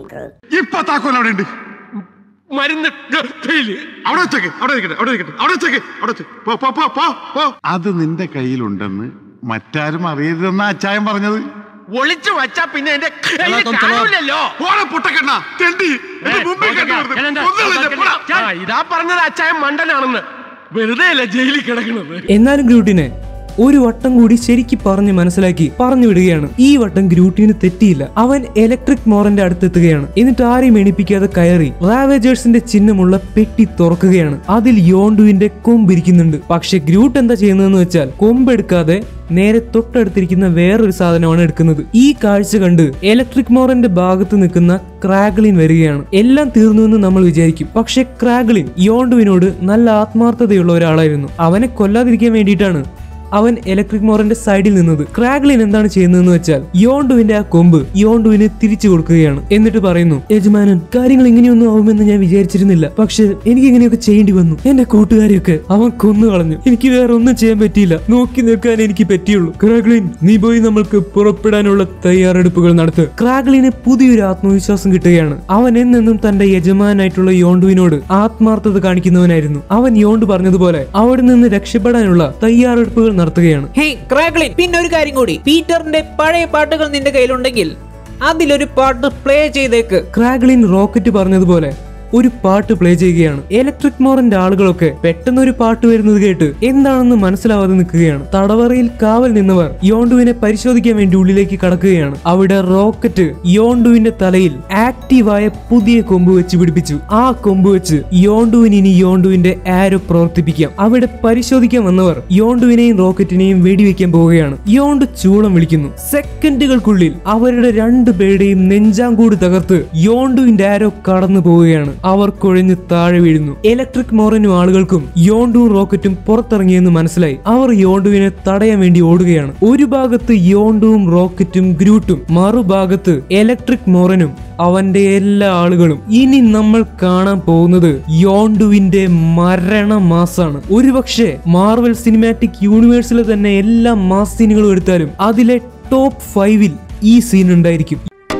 ഇപ്പൊ താക്കോൽ അവിടെ ഉണ്ട് മരുന്ന് ഗപ്പയില്. അവിടെ വെച്ചേക്ക് അവിടെ ഇരിക്കട്ടെ അവിടെ ഇരിക്കട്ടെ അവിടെ വെച്ചേക്ക് അവിടെ വെച്ച് പോ പോ പോ പോ പോ അത് നിന്റെ കയ്യിലുണ്ടെന്ന് മറ്റാരും അറിയരുതെന്നാ അച്ചായൻ പറഞ്ഞത് ഒളിച്ചു വച്ചാ പിന്നെ എന്റെ കയ്യിൽ കാണൂലല്ലോ പോടെ പൊട്ടക്കെണ്ണ തെണ്ടി എന്റെ മുമ്പിൽ കണ്ടുവരുന്നത്. ഒന്നുമില്ല, പോടാ. ആ, ഇതാ പറഞ്ഞത് അച്ചായൻ മണ്ടനാണെന്ന് വെറുതെ അല്ല ജയിലിൽ കിടക്കണത് എന്നാലും ഗ്രൂട്ടിനെ ഒരു വട്ടം കൂടി ശരിക്ക് പറഞ്ഞ് മനസ്സിലാക്കി പറഞ്ഞു വിടുകയാണ് ഈ വട്ടം ഗ്രൂട്ടിന് തെറ്റിയില്ല അവൻ ഇലക്ട്രിക് മോറന്റെ അടുത്തെത്തുകയാണ് എന്നിട്ട് ആരെയും എണിപ്പിക്കാതെ കയറി റാവേജേഴ്സിന്റെ ചിഹ്നമുള്ള പെട്ടി തുറക്കുകയാണ് അതിൽ യോണ്ടുവിന്റെ കൊമ്പിരിക്കുന്നുണ്ട് പക്ഷെ ഗ്രൂട്ട് എന്താ ചെയ്യുന്നതെന്ന് വെച്ചാൽ കൊമ്പെടുക്കാതെ നേരെ തൊട്ടടുത്തിരിക്കുന്ന വേറൊരു സാധനമാണ് എടുക്കുന്നത് ഈ കാഴ്ച കണ്ട് ഇലക്ട്രിക് മോറന്റെ ഭാഗത്ത് നിൽക്കുന്ന ക്രാഗ്ലിൻ വരികയാണ് എല്ലാം തീർന്നു എന്ന് നമ്മൾ വിചാരിക്കും പക്ഷെ ക്രാഗ്ലിൻ യോണ്ടുവിനോട് നല്ല ആത്മാർത്ഥതയുള്ള ഒരാളായിരുന്നു അവനെ കൊല്ലാതിരിക്കാൻ വേണ്ടിയിട്ടാണ് അവൻ ഇലക്ട്രിക് മോറന്റെ സൈഡിൽ നിന്നത് ക്രാഗ്ലിൻ എന്താണ് ചെയ്യുന്നതെന്ന് വെച്ചാൽ യോണ്ടുവിന്റെ ആ കൊമ്പ് യോണ്ടുവിന് തിരിച്ചു കൊടുക്കുകയാണ് എന്നിട്ട് പറയുന്നു യജമാനൻ കാര്യങ്ങൾ ഇങ്ങനെയൊന്നും ആവുമെന്ന് ഞാൻ വിചാരിച്ചിരുന്നില്ല പക്ഷെ എനിക്ക് ഇങ്ങനെയൊക്കെ ചെയ്യേണ്ടി വന്നു എന്റെ കൂട്ടുകാരെയൊക്കെ അവൻ കൊന്നു കളഞ്ഞു എനിക്ക് വേറെ ഒന്നും ചെയ്യാൻ പറ്റിയില്ല നോക്കി നിൽക്കാൻ എനിക്ക് പറ്റിയുള്ളൂ ക്രാഗ്ലിൻ നീ പോയി നമ്മൾക്ക് പുറപ്പെടാനുള്ള തയ്യാറെടുപ്പുകൾ നടത്ത് ക്രാഗ്ലിന് പുതിയൊരു ആത്മവിശ്വാസം കിട്ടുകയാണ് അവൻ എന്നെന്നും തന്റെ യജമാനായിട്ടുള്ള യോണ്ടുവിനോട് ആത്മാർത്ഥത കാണിക്കുന്നവനായിരുന്നു അവൻ യോണ്ട് പറഞ്ഞതുപോലെ അവിടെ നിന്ന് രക്ഷപ്പെടാനുള്ള തയ്യാറെടുപ്പുകൾ നടത്തുകയാണ് ഹേയ് ക്രാഗ്ലിൻ പിന്നെ ഒരു കാര്യം കൂടി പീറ്ററിന്റെ പഴയ പാട്ടുകൾ നിന്റെ കയ്യിലുണ്ടെങ്കിൽ അതിലൊരു പാട്ട് പ്ലേ ചെയ്തേക്ക് ക്രാഗ്ലിൻ റോക്കറ്റ് പറഞ്ഞതുപോലെ ഒരു പാട്ട് പ്ലേ ചെയ്യുകയാണ് ഇലക്ട്രിക് മോറിന്റെ ആളുകളൊക്കെ പെട്ടെന്ന് ഒരു പാട്ട് വരുന്നത് കേട്ട് എന്താണെന്ന് മനസ്സിലാവാതെ നിൽക്കുകയാണ് തടവറയിൽ കാവൽ നിന്നവർ യോണ്ടുവിനെ പരിശോധിക്കാൻ വേണ്ടി ഉള്ളിലേക്ക് കടക്കുകയാണ് അവിടെ റോക്കറ്റ് യോണ്ടുവിന്റെ തലയിൽ ആക്റ്റീവായ പുതിയ കൊമ്പ് വെച്ച് പിടിപ്പിച്ചു ആ കൊമ്പ് വെച്ച് യോണ്ടുവിന് ഇനി യോണ്ടുവിന്റെ ആരോ പ്രവർത്തിപ്പിക്കാം അവിടെ പരിശോധിക്കാൻ വന്നവർ യോണ്ടുവിനെയും റോക്കറ്റിനെയും വെടിവെക്കാൻ പോവുകയാണ് യോണ്ട് ചൂളം വിളിക്കുന്നു സെക്കൻഡുകൾക്കുള്ളിൽ അവരുടെ രണ്ടുപേരുടെയും നെഞ്ചാങ്കൂട് തകർത്ത് യോണ്ടുവിന്റെ ആരോ കടന്നു പോവുകയാണ് അവർ കുഴഞ്ഞ് താഴെ വീഴുന്നു ഇലക്ട്രിക് മോറനും ആളുകൾക്കും യോണ്ടുവും റോക്കറ്റും പുറത്തിറങ്ങിയെന്ന് മനസ്സിലായി അവർ യോണ്ടുവിനെ തടയാൻ വേണ്ടി ഓടുകയാണ് ഒരു ഭാഗത്ത് യോണ്ടുവും റോക്കറ്റും ഗ്രൂട്ടും മറുഭാഗത്ത് ഇലക്ട്രിക് മോറനും അവന്റെ എല്ലാ ആളുകളും ഇനി നമ്മൾ കാണാൻ പോകുന്നത് യോണ്ടുവിന്റെ മരണ മാസാണ് ഒരുപക്ഷെ മാർവൽ സിനിമാറ്റിക് യൂണിവേഴ്സിലെ തന്നെ എല്ലാ മാസ് സീനുകളും എടുത്താലും അതിലെ ടോപ്പ് ഫൈവിൽ ഈ സീൻ ഉണ്ടായിരിക്കും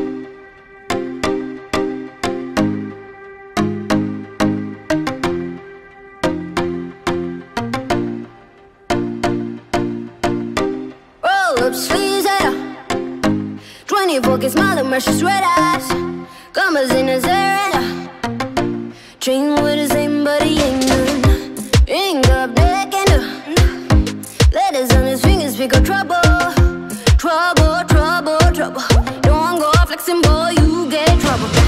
Roll up sleeves, yeah. 24 kiss smile and red eyes. Commas in his area. Train with the same, but he ain't none. Ain't got black and uh. Letters on his fingers, speak of trouble. Trouble, trouble, trouble. Don't go flexing, boy, you get trouble.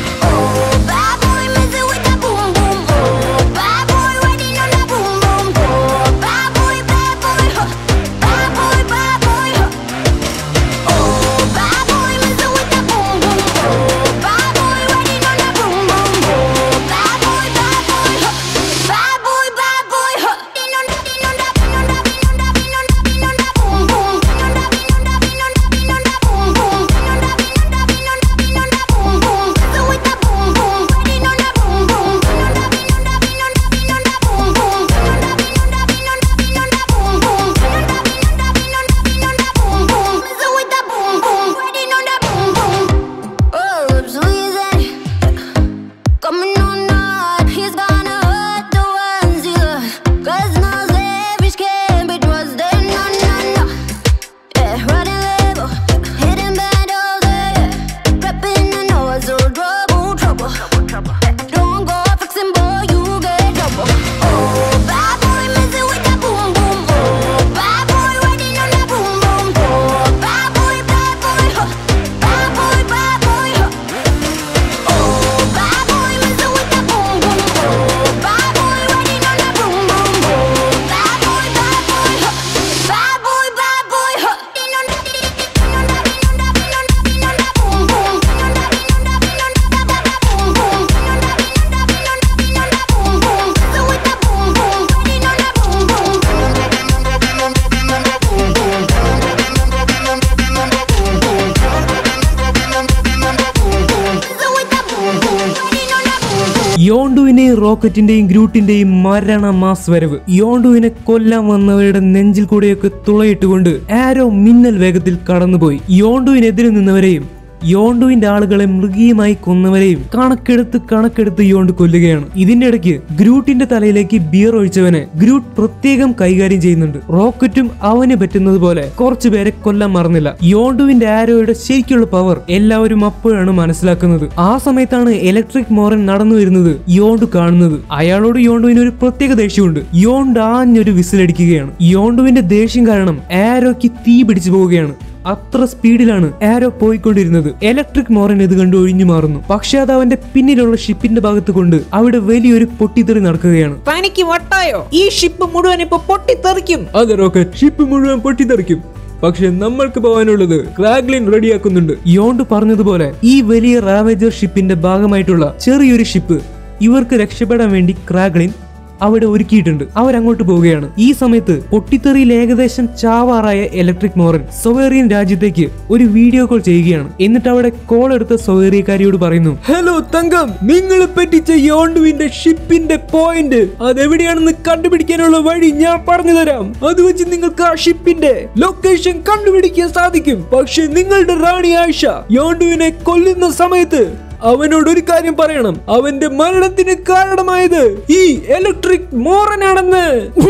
യോണ്ടുവിനെയും റോക്കറ്റിന്റെയും ഗ്രൂട്ടിന്റെയും മരണ mass വരവ് യോണ്ടുവിനെ കൊല്ലാൻ വന്നവരുടെ നെഞ്ചിൽ കൂടെയൊക്കെ തുളയിട്ടുകൊണ്ട് ആരോ മിന്നൽ വേഗത്തിൽ കടന്നുപോയി യോണ്ടുവിനെതിരെ നിന്നവരെയും യോണ്ടുവിന്റെ ആളുകളെ മൃഗീയമായി കൊന്നവരെയും കണക്കെടുത്ത് കണക്കെടുത്ത് യോണ്ട് കൊല്ലുകയാണ് ഇതിന്റെ ഇടയ്ക്ക് ഗ്രൂട്ടിന്റെ തലയിലേക്ക് ബിയർ ഒഴിച്ചവനെ ഗ്രൂട്ട് പ്രത്യേകം കൈകാര്യം ചെയ്യുന്നുണ്ട് റോക്കറ്റും അവന് പറ്റുന്നത് പോലെ കുറച്ചു പേരെ കൊല്ലാൻ മറന്നില്ല യോണ്ടുവിന്റെ ആരോയുടെ ശരിക്കുള്ള പവർ എല്ലാവരും അപ്പോഴാണ് മനസ്സിലാക്കുന്നത് ആ സമയത്താണ് ഇലക്ട്രിക് മോറൻ നടന്നു വരുന്നത് യോണ്ട് കാണുന്നത് അയാളോട് യോണ്ടുവിന് ഒരു പ്രത്യേക ദേഷ്യമുണ്ട് യോണ്ട് ആഞ്ഞൊരു വിസിലടിക്കുകയാണ് യോണ്ടുവിന്റെ ദേഷ്യം കാരണം ആരോയ്ക്ക് തീ പിടിച്ചു പോവുകയാണ് അത്ര സ്പീഡിലാണ് ആരോ പോയിക്കൊണ്ടിരുന്നത് ഇലക്ട്രിക് മോറൻ ഇത് കണ്ട് ഒഴിഞ്ഞു മാറുന്നു പക്ഷെ അത് അവന്റെ പിന്നിലുള്ള ഷിപ്പിന്റെ ഭാഗത്ത് കൊണ്ട് അവിടെ വലിയൊരു പൊട്ടിത്തെറി നടക്കുകയാണ് തനിക്ക് വട്ടായോ ഈ ഷിപ്പ് മുഴുവൻ ഇപ്പൊ പൊട്ടിത്തെറിക്കും അതെ റോക്കറ്റ് ഷിപ്പ് മുഴുവൻ പൊട്ടിത്തെറിക്കും പക്ഷെ നമ്മൾക്ക് പോകാനുള്ളത് ക്രാഗ്ലിൻ റെഡിയാക്കുന്നുണ്ട് യോണ്ട് പറഞ്ഞതുപോലെ ഈ വലിയ റാവേജർ ഷിപ്പിന്റെ ഭാഗമായിട്ടുള്ള ചെറിയൊരു ഷിപ്പ് ഇവർക്ക് രക്ഷപ്പെടാൻ വേണ്ടി ക്രാഗ്ലിൻ അവിടെ ഒരുക്കിയിട്ടുണ്ട് അവരങ്ങോട്ട് പോവുകയാണ് ഈ സമയത്ത് പൊട്ടിത്തെറിയിൽ ഏകദേശം ചാവാറായ ഇലക്ട്രിക് മോറൻ സൊവേറിയൻ രാജ്യത്തേക്ക് ഒരു വീഡിയോ കോൾ ചെയ്യുകയാണ് എന്നിട്ട് അവിടെ കോൾ എടുത്ത സൊവേറിയക്കാരിയോട് പറയുന്നു ഹലോ തങ്കം നിങ്ങൾ പറ്റിച്ച യോണ്ടുവിന്റെ ഷിപ്പിന്റെ പോയിന്റ് അതെവിടെയാണെന്ന് കണ്ടുപിടിക്കാനുള്ള വഴി ഞാൻ പറഞ്ഞു തരാം അത് വെച്ച് നിങ്ങൾക്ക് ആ ഷിപ്പിന്റെ ലൊക്കേഷൻ കണ്ടുപിടിക്കാൻ സാധിക്കും പക്ഷെ നിങ്ങളുടെ റാണി ആയിഷ യോണ്ടുവിനെ കൊല്ലുന്ന സമയത്ത് അവനോട് ഒരു കാര്യം പറയണം അവന്റെ മരണത്തിന് കാരണമായത് ഈ ഇലക്ട്രിക് മോറനാണെന്ന്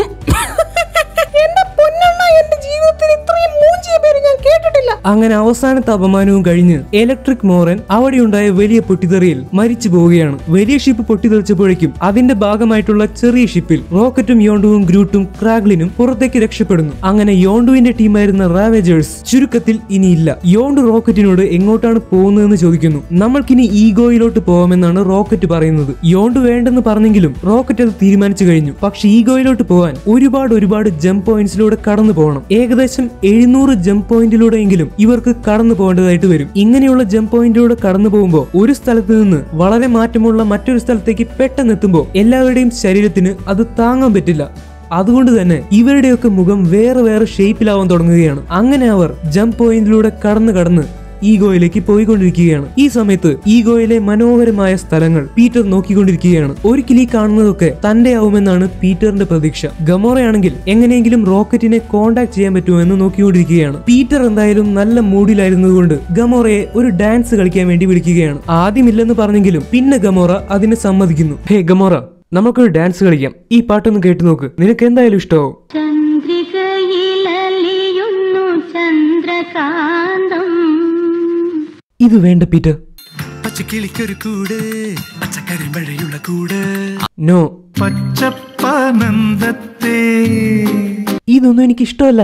എന്റെ പൊന്നെണ്ണ എന്റെ ജീവിതത്തിൽ ഇത്രയും മൂഞ്ചിയ പേര് ഞാൻ കേട്ടിട്ടില്ല അങ്ങനെ അവസാനത്തെ അപമാനവും കഴിഞ്ഞ് ഇലക്ട്രിക് മോറൻ അവിടെയുണ്ടായ വലിയ പൊട്ടിത്തെറിയിൽ മരിച്ചു പോവുകയാണ് വലിയ ഷിപ്പ് പൊട്ടിത്തെറിച്ചപ്പോഴേക്കും അതിന്റെ ഭാഗമായിട്ടുള്ള ചെറിയ ഷിപ്പിൽ റോക്കറ്റും യോണ്ടുവും ഗ്രൂട്ടും ക്രാഗ്ലിനും പുറത്തേക്ക് രക്ഷപ്പെടുന്നു അങ്ങനെ യോണ്ടുവിന്റെ ടീമായിരുന്ന റാവേജേഴ്സ് ചുരുക്കത്തിൽ ഇനിയില്ല യോണ്ട് റോക്കറ്റിനോട് എങ്ങോട്ടാണ് പോകുന്നതെന്ന് ചോദിക്കുന്നു നമ്മൾക്കിനി ഈഗോയിലോട്ട് പോകാമെന്നാണ് റോക്കറ്റ് പറയുന്നത് യോണ്ട് വേണ്ടെന്ന് പറഞ്ഞെങ്കിലും റോക്കറ്റ് അത് തീരുമാനിച്ചു കഴിഞ്ഞു പക്ഷെ ഈഗോയിലോട്ട് പോകാൻ ഒരുപാട് ഒരുപാട് ജംപ് പോയിന്റ്സിലൂടെ കടന്നു പോകണം ഏകദേശം എഴുന്നൂറ് ജംപ് പോയിന്റിലൂടെയെങ്കിലും ഇവർക്ക് കടന്നു പോകേണ്ടതായിട്ട് വരും ഇങ്ങനെയുള്ള ജംപ് പോയിന്റിലൂടെ കടന്നു പോകുമ്പോൾ ഒരു സ്ഥലത്ത് നിന്ന് വളരെ മാറ്റമുള്ള മറ്റൊരു സ്ഥലത്തേക്ക് പെട്ടെന്ന് എത്തുമ്പോൾ എല്ലാവരുടെയും ശരീരത്തിന് അത് താങ്ങാൻ പറ്റില്ല അതുകൊണ്ട് തന്നെ ഇവരുടെയൊക്കെ മുഖം വേറെ വേറെ ഷേപ്പിലാവാൻ തുടങ്ങുകയാണ് അങ്ങനെ അവർ ജംപ് പോയിന്റിലൂടെ കടന്നു കടന്ന് ഈഗോയിലേക്ക് പോയിക്കൊണ്ടിരിക്കുകയാണ് ഈ സമയത്ത് ഈഗോയിലെ മനോഹരമായ സ്ഥലങ്ങൾ പീറ്റർ നോക്കിക്കൊണ്ടിരിക്കുകയാണ് ഒരിക്കൽ ഈ കാണുന്നതൊക്കെ തന്റെ ആവുമെന്നാണ് പീറ്ററിന്റെ പ്രതീക്ഷ ഗമോറയാണെങ്കിൽ എങ്ങനെയെങ്കിലും റോക്കറ്റിനെ കോണ്ടാക്ട് ചെയ്യാൻ പറ്റുമോ എന്ന് നോക്കിക്കൊണ്ടിരിക്കുകയാണ് പീറ്റർ എന്തായാലും നല്ല മൂഡിലായിരുന്നതുകൊണ്ട് ഗമോറയെ ഒരു ഡാൻസ് കളിക്കാൻ വേണ്ടി വിളിക്കുകയാണ് ആദ്യമില്ലെന്ന് പറഞ്ഞെങ്കിലും പിന്നെ ഗമോറ അതിന് സമ്മതിക്കുന്നു ഹേ ഗമോറ നമുക്കൊരു ഡാൻസ് കളിക്കാം ഈ പാട്ടൊന്ന് കേട്ടു നോക്ക് നിനക്ക് എന്തായാലും ഇഷ്ടമാവും ചന്ദ്രികയിലലിയുന്നു ചന്ദ്രകാന്തം ഇത് വേണ്ട പീറ്റർ പച്ചക്കിളിക്കൊരു കൂട് പച്ചക്കരിമഴയുള്ള കൂട് നോ പച്ചപ്പാനന്ദത്തെ ഇതൊന്നും എനിക്ക് ഇഷ്ടമല്ല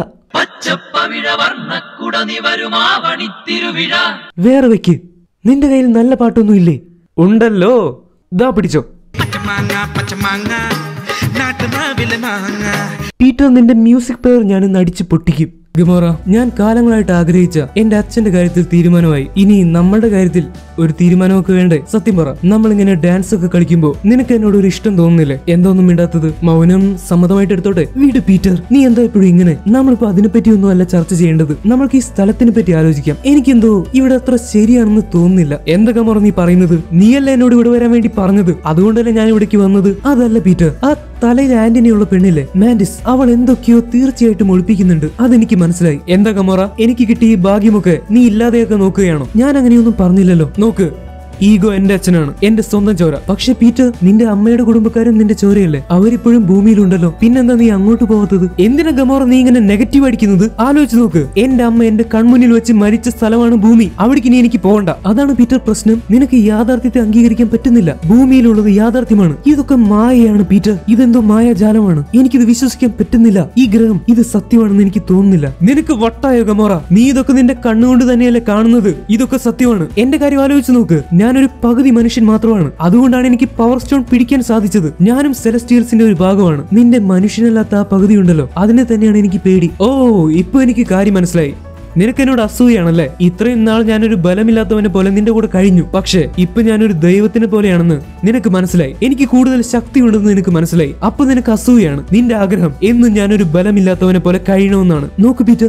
വേറെ വെക്ക് നിന്റെ കയ്യിൽ നല്ല പാട്ടൊന്നും ഇല്ലേ ഉണ്ടല്ലോ ദാ പിടിച്ചോ പച്ചമാങ്ങ പച്ചമാങ്ങ നാട്ടുമാവിലെ മാങ്ങ പീറ്റർ നിന്റെ മ്യൂസിക് പ്ലെയർ ഞാൻ ഇന്ന് അടിച്ച് പൊട്ടിക്കും ഗമോറ ഞാൻ കാലങ്ങളായിട്ട് ആഗ്രഹിച്ച എന്റെ അച്ഛന്റെ കാര്യത്തിൽ തീരുമാനമായി ഇനി നമ്മളുടെ കാര്യത്തിൽ ഒരു തീരുമാനമൊക്കെ വേണ്ടേ സത്യം പറ നമ്മൾ ഇങ്ങനെ ഡാൻസ് ഒക്കെ കളിക്കുമ്പോ നിനക്ക് എന്നോട് ഒരു ഇഷ്ടം തോന്നുന്നില്ലേ എന്തോന്നും മിണ്ടാത്തത് മൗനം സമ്മതമായിട്ട് എടുത്തോട്ടെ വീട് പീറ്റർ നീ എന്താ ഇപ്പോഴും ഇങ്ങനെ നമ്മളിപ്പോ അതിനെപ്പറ്റി ഒന്നും അല്ല ചർച്ച ചെയ്യേണ്ടത് നമ്മൾക്ക് ഈ സ്ഥലത്തിനെ പറ്റി ആലോചിക്കാം എനിക്കെന്തോ ഇവിടെ അത്ര ശരിയാണെന്ന് തോന്നുന്നില്ല എന്താ ഗമോറ നീ പറയുന്നത് നീയല്ല എന്നോട് ഇവിടെ വരാൻ വേണ്ടി പറഞ്ഞത് അതുകൊണ്ടല്ലേ ഞാൻ ഇവിടേക്ക് വന്നത് അതല്ല പീറ്റർ ആ തലയിൽ ആന്റണിയുള്ള പെണ്ണില്ലേ മാൻഡിസ് അവൾ എന്തൊക്കെയോ തീർച്ചയായിട്ടും ഒളിപ്പിക്കുന്നുണ്ട് അതെനിക്ക് മനസ്സിലായി എന്താ കമോറ എനിക്ക് കിട്ടിയ ഈ ഭാഗ്യമൊക്കെ നീ ഇല്ലാതെയൊക്കെ നോക്കുകയാണോ ഞാൻ അങ്ങനെയൊന്നും പറഞ്ഞില്ലല്ലോ നോക്ക് ഈഗോ എന്റെ അച്ഛനാണ് എന്റെ സ്വന്തം ചോര പക്ഷെ പീറ്റർ നിന്റെ അമ്മയുടെ കുടുംബക്കാരും നിന്റെ ചോരയല്ലേ അവരിപ്പോഴും ഭൂമിയിലുണ്ടല്ലോ പിന്നെന്താ നീ അങ്ങോട്ട് പോകാത്തത് എന്തിനാ ഗമോറ നീ ഇങ്ങനെ നെഗറ്റീവ് അടിക്കുന്നത് ആലോചിച്ച് നോക്ക് എന്റെ അമ്മ എന്റെ കൺമുന്നിൽ വെച്ച് മരിച്ച സ്ഥലമാണ് ഭൂമി അവിടേക്ക് ഇനി എനിക്ക് പോകണ്ട അതാണ് പീറ്റർ പ്രശ്നം നിനക്ക് യാഥാർത്ഥ്യത്തെ അംഗീകരിക്കാൻ പറ്റുന്നില്ല ഭൂമിയിലുള്ളത് യാഥാർത്ഥ്യമാണ് ഇതൊക്കെ മായയാണ് പീറ്റർ ഇതെന്തോ മായാജാലമാണ് എനിക്കിത് വിശ്വസിക്കാൻ പറ്റുന്നില്ല ഈ ഗ്രഹം ഇത് സത്യമാണെന്ന് എനിക്ക് തോന്നുന്നില്ല നിനക്ക് വട്ടായോ ഗമോറ നീ ഇതൊക്കെ നിന്റെ കണ്ണുകൊണ്ട് തന്നെയല്ലേ കാണുന്നത് ഇതൊക്കെ സത്യമാണ് എന്റെ കാര്യം ആലോചിച്ച് നോക്ക് ഞാനൊരു പകുതി മനുഷ്യൻ മാത്രമാണ് അതുകൊണ്ടാണ് എനിക്ക് പവർ സ്റ്റോൺ പിടിക്കാൻ സാധിച്ചത് ഞാനും സെലസ്റ്റിയൽസിന്റെ ഒരു ഭാഗമാണ് നിന്റെ മനുഷ്യനല്ലാത്ത ആ പകുതി ഉണ്ടല്ലോ അതിനെ തന്നെയാണ് എനിക്ക് പേടി ഓ ഇപ്പൊ എനിക്ക് കാര്യം മനസ്സിലായി നിനക്ക് എന്നോട് അസൂയാണല്ലേ ഇത്രയും നാൾ ഞാനൊരു ബലമില്ലാത്തവനെ പോലെ നിന്റെ കൂടെ കഴിഞ്ഞു പക്ഷേ ഇപ്പൊ ഞാനൊരു ദൈവത്തിനെ പോലെയാണെന്ന് നിനക്ക് മനസ്സിലായി എനിക്ക് കൂടുതൽ ശക്തി ഉണ്ടെന്ന് നിനക്ക് മനസ്സിലായി അപ്പൊ നിനക്ക് അസൂയാണ് നിന്റെ ആഗ്രഹം എന്നും ഞാനൊരു ബലമില്ലാത്തവനെ പോലെ കഴിയണമെന്നാണ് നോക്ക് പീറ്റർ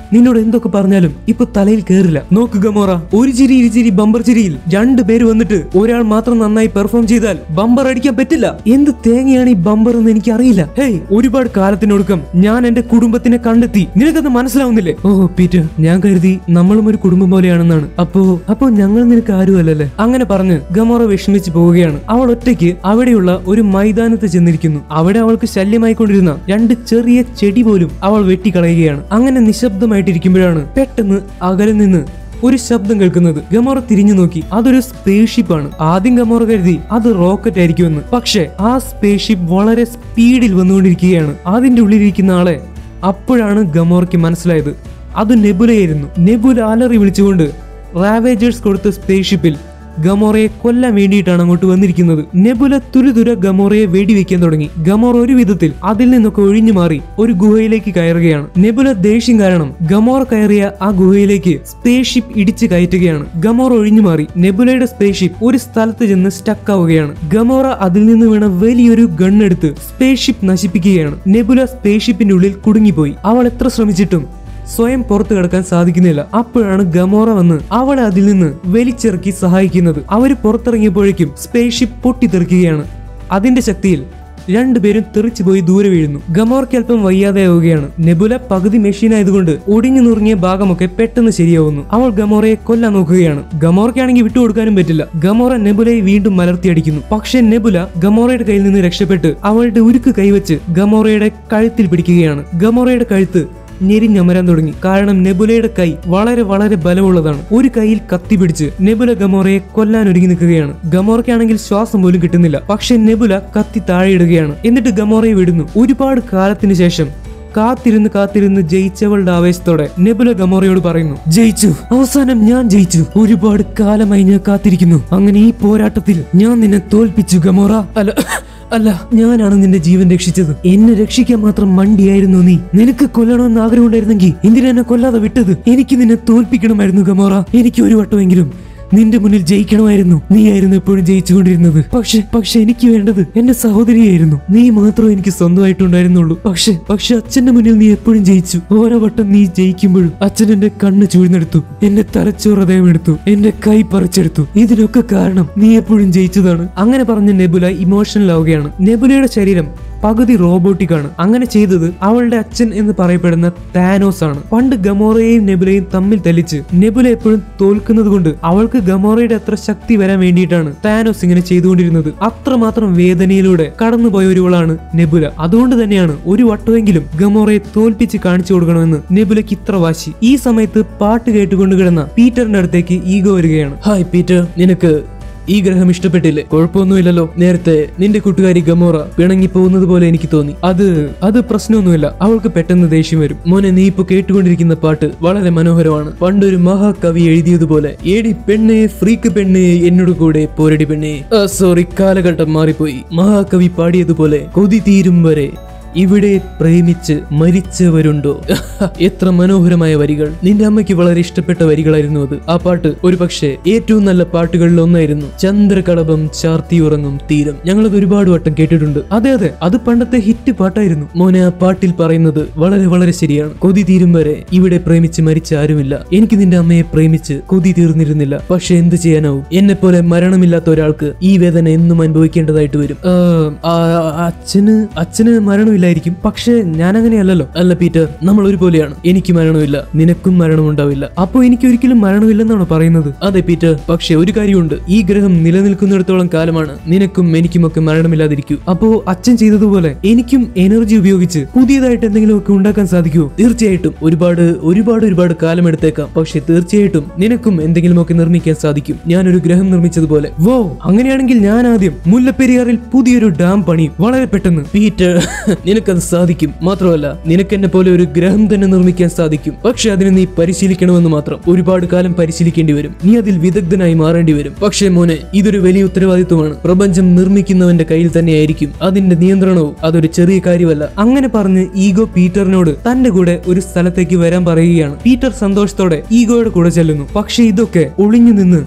നിന്നോട് എന്തൊക്കെ പറഞ്ഞാലും ഇപ്പൊ തലയിൽ കേറില്ല നോക്ക് ഗമോറ ഒരു ചിരി ഇരു ചിരി ബമ്പർ ചിരിയിൽ രണ്ട് പേര് വന്നിട്ട് ഒരാൾ മാത്രം നന്നായി പെർഫോം ചെയ്താൽ ബമ്പർ അടിക്കാൻ പറ്റില്ല എന്ത് തേങ്ങയാണ് ഈ ബമ്പർ എന്ന് എനിക്ക് അറിയില്ല ഹേയ് ഒരുപാട് കാലത്തിനൊടുക്കം ഞാൻ എന്റെ കുടുംബത്തിനെ കണ്ടെത്തി നിനക്കത് മനസ്സിലാവുന്നില്ലേ ഓ പീറ്റർ ഞാൻ കരുതി നമ്മളും ഒരു കുടുംബം പോലെയാണെന്നാണ് അപ്പോ അപ്പോ ഞങ്ങൾ നിനക്ക് ആരുമല്ലല്ലേ അങ്ങനെ പറഞ്ഞ് ഗമോറ വിഷമിച്ച് പോവുകയാണ് അവൾ ഒറ്റയ്ക്ക് അവിടെയുള്ള ഒരു മൈതാനത്ത് ചെന്നിരിക്കുന്നു അവിടെ അവൾക്ക് ശല്യമായിക്കൊണ്ടിരുന്ന രണ്ട് ചെറിയ ചെടി പോലും അവൾ വെട്ടിക്കളയുകയാണ് അങ്ങനെ നിശബ്ദമായിട്ടിരിക്കുമ്പോഴാണ് പെട്ടെന്ന് അകലിൽ നിന്ന് ഒരു ശബ്ദം കേൾക്കുന്നത് ഗമോറ തിരിഞ്ഞു നോക്കി അതൊരു സ്പേസ് ഷിപ്പ് ആണ് ആദ്യം ഗമോറ കരുതി അത് റോക്കറ്റ് ആയിരിക്കുമെന്ന് പക്ഷെ ആ സ്പേസ് ഷിപ്പ് വളരെ സ്പീഡിൽ വന്നുകൊണ്ടിരിക്കുകയാണ് അതിന്റെ ഉള്ളിലിരിക്കുന്ന ആളെ അപ്പോഴാണ് ഗമോറയ്ക്ക് മനസ്സിലായത് അത് നെബുലയായിരുന്നു നെബുല അലറി വിളിച്ചുകൊണ്ട് റാവേജേഴ്സ് കൊടുത്ത സ്പേസ് ഷിപ്പിൽ ഗമോറയെ കൊല്ലാൻ വേണ്ടിയിട്ടാണ് അങ്ങോട്ട് വന്നിരിക്കുന്നത് നെബുല തുരുതുര ഗമോറയെ വെടിവെക്കാൻ തുടങ്ങി ഗമോറ ഒരു വിധത്തിൽ അതിൽ നിന്നൊക്കെ ഒഴിഞ്ഞു മാറി ഒരു ഗുഹയിലേക്ക് കയറുകയാണ് നെബുല ദേഷ്യം കാരണം ഗമോറ കയറിയ ആ ഗുഹയിലേക്ക് സ്പേസ് ഷിപ്പ് ഇടിച്ചു കയറ്റുകയാണ് ഗമോറ ഒഴിഞ്ഞു മാറി നെബുലയുടെ സ്പേസ് ഷിപ്പ് ഒരു സ്ഥലത്ത് ചെന്ന് സ്റ്റക്ക് ആവുകയാണ് ഗമോറ അതിൽ നിന്ന് വീണ വലിയൊരു ഗണ്ണെടുത്ത് സ്പേസ് ഷിപ്പ് നശിപ്പിക്കുകയാണ് നെബുല സ്പേസ് ഷിപ്പിന്റെ ഉള്ളിൽ കുടുങ്ങിപ്പോയി അവൾ എത്ര ശ്രമിച്ചിട്ടും സ്വയം പുറത്തു കിടക്കാൻ സാധിക്കുന്നില്ല അപ്പോഴാണ് ഗമോറ വന്ന് അവളെ അതിൽ നിന്ന് വലിച്ചിറക്കി സഹായിക്കുന്നത് അവര് പുറത്തിറങ്ങിയപ്പോഴേക്കും സ്പേസ് ഷിപ്പ് പൊട്ടിത്തെറിക്കുകയാണ് അതിന്റെ ശക്തിയിൽ രണ്ടുപേരും തെറിച്ചു പോയി ദൂരെ വീഴുന്നു ഗമോർക്ക് അല്പം വയ്യാതെയാവുകയാണ് നെബുല പകുതി മെഷീൻ ആയതുകൊണ്ട് ഒടിഞ്ഞു നുറുങ്ങിയ ഭാഗമൊക്കെ പെട്ടെന്ന് ശരിയാവുന്നു അവൾ ഗമോറയെ കൊല്ലാൻ നോക്കുകയാണ് ഗമോറയ്ക്കാണെങ്കിൽ വിട്ടുകൊടുക്കാനും പറ്റില്ല ഗമോറ നെബുലയെ വീണ്ടും മലർത്തിയടിക്കുന്നു പക്ഷേ നെബുല ഗമോറയുടെ കയ്യിൽ നിന്ന് രക്ഷപ്പെട്ട് അവളുടെ ഉരുക്ക് കൈവച്ച് ഗമോറയുടെ കഴുത്തിൽ പിടിക്കുകയാണ് ഗമോറയുടെ കഴുത്ത് ഞെരിഞ്ഞമരാൻ തുടങ്ങി കാരണം നെബുലയുടെ കൈ വളരെ വളരെ ബലമുള്ളതാണ് ഒരു കൈയിൽ കത്തി പിടിച്ച് നെബുല ഗമോറയെ കൊല്ലാൻ ഒരുങ്ങി നിൽക്കുകയാണ് ഗമോറയ്ക്കാണെങ്കിൽ ശ്വാസം പോലും കിട്ടുന്നില്ല പക്ഷെ നെബുല കത്തി താഴെയിടുകയാണ് എന്നിട്ട് ഗമോറയെ വിടുന്നു ഒരുപാട് കാലത്തിന് ശേഷം കാത്തിരുന്ന് കാത്തിരുന്ന് ജയിച്ചവളുടെ ആവേശത്തോടെ നെബുല ഗമോറയോട് പറയുന്നു ജയിച്ചു അവസാനം ഞാൻ ജയിച്ചു ഒരുപാട് കാലമായി ഞാൻ കാത്തിരിക്കുന്നു അങ്ങനെ ഈ പോരാട്ടത്തിൽ ഞാൻ നിന്നെ തോൽപ്പിച്ചു ഗമോറ അല്ല അല്ല ഞാനാണ് നിന്റെ ജീവൻ രക്ഷിച്ചത് എന്നെ രക്ഷിക്കാൻ മാത്രം മണ്ടിയായിരുന്നു നീ നിനക്ക് കൊല്ലണമെന്ന് ആഗ്രഹം ഉണ്ടായിരുന്നെങ്കിൽ എന്തിനാ എന്നെ കൊല്ലാതെ വിട്ടത് എനിക്ക് നിന്നെ തോൽപ്പിക്കണമായിരുന്നു ഗമോറ എനിക്ക് ഒരു വട്ടമെങ്കിലും നിന്റെ മുന്നിൽ ജയിക്കണമായിരുന്നു നീയായിരുന്നു എപ്പോഴും ജയിച്ചുകൊണ്ടിരുന്നത് പക്ഷെ പക്ഷെ എനിക്ക് വേണ്ടത് എന്റെ സഹോദരിയായിരുന്നു നീ മാത്രമേ എനിക്ക് സ്വന്തമായിട്ടുണ്ടായിരുന്നുള്ളൂ പക്ഷെ പക്ഷെ അച്ഛന്റെ മുന്നിൽ നീ എപ്പോഴും ജയിച്ചു ഓരോ വട്ടം നീ ജയിക്കുമ്പോഴും അച്ഛൻ എന്റെ കണ്ണ് ചൂഴ്ന്നെടുത്തു എന്റെ തലച്ചോറതയം എടുത്തു എന്റെ കൈ പറിച്ചെടുത്തു ഇതിനൊക്കെ കാരണം നീ എപ്പോഴും ജയിച്ചതാണ് അങ്ങനെ പറഞ്ഞ നെബുല ഇമോഷണൽ ആവുകയാണ് നെബുലയുടെ ശരീരം പകുതി റോബോട്ടിക് ആണ് അങ്ങനെ ചെയ്തത് അവളുടെ അച്ഛൻ എന്ന് പറയപ്പെടുന്ന താനോസ് ആണ് പണ്ട് ഗമോറയെയും നെബുലയും തമ്മിൽ തല്ലിച്ച് നെബുല എപ്പോഴും തോൽക്കുന്നത് കൊണ്ട് അവൾക്ക് ഗമോറയുടെ അത്ര ശക്തി വരാൻ വേണ്ടിയിട്ടാണ് താനോസ് ഇങ്ങനെ ചെയ്തുകൊണ്ടിരുന്നത് അത്രമാത്രം വേദനയിലൂടെ കടന്നുപോയ ഒരുവളാണ് നെബുല അതുകൊണ്ട് തന്നെയാണ് ഒരു വട്ടമെങ്കിലും ഗമോറയെ തോൽപ്പിച്ച് കാണിച്ചു കൊടുക്കണമെന്ന് നെബുലയ്ക്ക് ഇത്ര വാശി ഈ സമയത്ത് പാട്ട് കേട്ടുകൊണ്ട് കിടന്ന പീറ്ററിന്റെ അടുത്തേക്ക് ഈഗോ വരികയാണ് ഹായ് പീറ്റർ നിനക്ക് ഈ ഗ്രഹം ഇഷ്ടപ്പെട്ടില്ലേ കുഴപ്പമൊന്നുമില്ലല്ലോ നേരത്തെ നിന്റെ കൂട്ടുകാരി ഗമോറ പിണങ്ങി പോകുന്നത് പോലെ എനിക്ക് തോന്നി അത് അത് പ്രശ്നമൊന്നുമില്ല അവൾക്ക് പെട്ടെന്ന് ദേഷ്യം വരും മോനെ നീ ഇപ്പൊ കേട്ടുകൊണ്ടിരിക്കുന്ന പാട്ട് വളരെ മനോഹരമാണ് പണ്ടൊരു മഹാകവി എഴുതിയതുപോലെ ഏടി പെണ്ണെ ഫ്രീക്ക് പെണ്ണെ എന്നോട് കൂടെ പോരടി പെണ്ണെ സോറി കാലഘട്ടം മാറിപ്പോയി മഹാകവി പാടിയതുപോലെ കൊതി തീരും വരെ ഇവിടെ പ്രേമിച്ച് മരിച്ചവരുണ്ടോ എത്ര മനോഹരമായ വരികൾ നിന്റെ അമ്മയ്ക്ക് വളരെ ഇഷ്ടപ്പെട്ട വരികളായിരുന്നു അത് ആ പാട്ട് ഒരു പക്ഷേ ഏറ്റവും നല്ല പാട്ടുകളിൽ ഒന്നായിരുന്നു ചന്ദ്രകളഭം ചാർത്തി ഉറങ്ങും തീരം ഞങ്ങളത് ഒരുപാട് വട്ടം കേട്ടിട്ടുണ്ട് അതെ അതെ അത് പണ്ടത്തെ ഹിറ്റ് പാട്ടായിരുന്നു മോനെ ആ പാട്ടിൽ പറയുന്നത് വളരെ വളരെ ശരിയാണ് കൊതി തീരും വരെ ഇവിടെ പ്രേമിച്ച് മരിച്ച ആരുമില്ല എനിക്ക് നിന്റെ അമ്മയെ പ്രേമിച്ച് കൊതി തീർന്നിരുന്നില്ല പക്ഷെ എന്ത് ചെയ്യാനാവും എന്നെ പോലെ മരണമില്ലാത്ത ഒരാൾക്ക് ഈ വേദന എന്നും അനുഭവിക്കേണ്ടതായിട്ട് വരും ആ, ആ, അച്ഛന് അച്ഛന് മരണമില്ലായിരിക്കും പക്ഷെ ഞാൻ അങ്ങനെയല്ലല്ലോ അല്ല പീറ്റർ നമ്മൾ ഒരുപോലെയാണ് എനിക്ക് മരണമില്ല നിനക്കും മരണമുണ്ടാവില്ല അപ്പോ എനിക്ക് ഒരിക്കലും മരണമില്ലെന്നാണോ പറയുന്നത് അതെ പീറ്റർ പക്ഷെ ഒരു കാര്യമുണ്ട് ഈ ഗ്രഹം നിലനിൽക്കുന്നിടത്തോളം കാലമാണ് നിനക്കും എനിക്കുമൊക്കെ മരണമില്ലാതിരിക്കൂ അപ്പോ അച്ഛൻ ചെയ്തതുപോലെ എനിക്കും എനർജി ഉപയോഗിച്ച് പുതിയതായിട്ട് എന്തെങ്കിലുമൊക്കെ ഉണ്ടാക്കാൻ സാധിക്കുമോ തീർച്ചയായിട്ടും ഒരുപാട് ഒരുപാട് ഒരുപാട് കാലം എടുത്തേക്കാം പക്ഷെ തീർച്ചയായിട്ടും നിനക്കും എന്തെങ്കിലുമൊക്കെ നിർമ്മിക്കാൻ സാധിക്കും ഞാനൊരു ഗ്രഹം നിർമ്മിച്ചതുപോലെ വോ അങ്ങനെയാണെങ്കിൽ ഞാൻ ആദ്യം മുല്ലപ്പെരിയാറിൽ പുതിയൊരു ഡാം പണിയും വളരെ പെട്ടെന്ന് പീറ്റർ നിനക്കത് സാധിക്കും മാത്രമല്ല നിനക്ക് എന്നെ പോലെ ഒരു ഗ്രഹം തന്നെ നിർമ്മിക്കാൻ സാധിക്കും പക്ഷെ അതിന് നീ പരിശീലിക്കണമെന്ന് മാത്രം ഒരുപാട് കാലം പരിശീലിക്കേണ്ടി വരും നീ അതിൽ വിദഗ്ധനായി മാറേണ്ടി വരും പക്ഷേ മോനെ ഇതൊരു വലിയ ഉത്തരവാദിത്വമാണ് പ്രപഞ്ചം നിർമ്മിക്കുന്നവന്റെ കയ്യിൽ തന്നെയായിരിക്കും അതിന്റെ നിയന്ത്രണവും അതൊരു ചെറിയ കാര്യമല്ല അങ്ങനെ പറഞ്ഞ് ഈഗോ പീറ്ററിനോട് തന്റെ കൂടെ ഒരു സ്ഥലത്തേക്ക് വരാൻ പറയുകയാണ് പീറ്റർ സന്തോഷത്തോടെ ഈഗോയുടെ കൂടെ ചെല്ലുന്നു പക്ഷെ ഇതൊക്കെ ഒളിഞ്ഞു നിന്ന്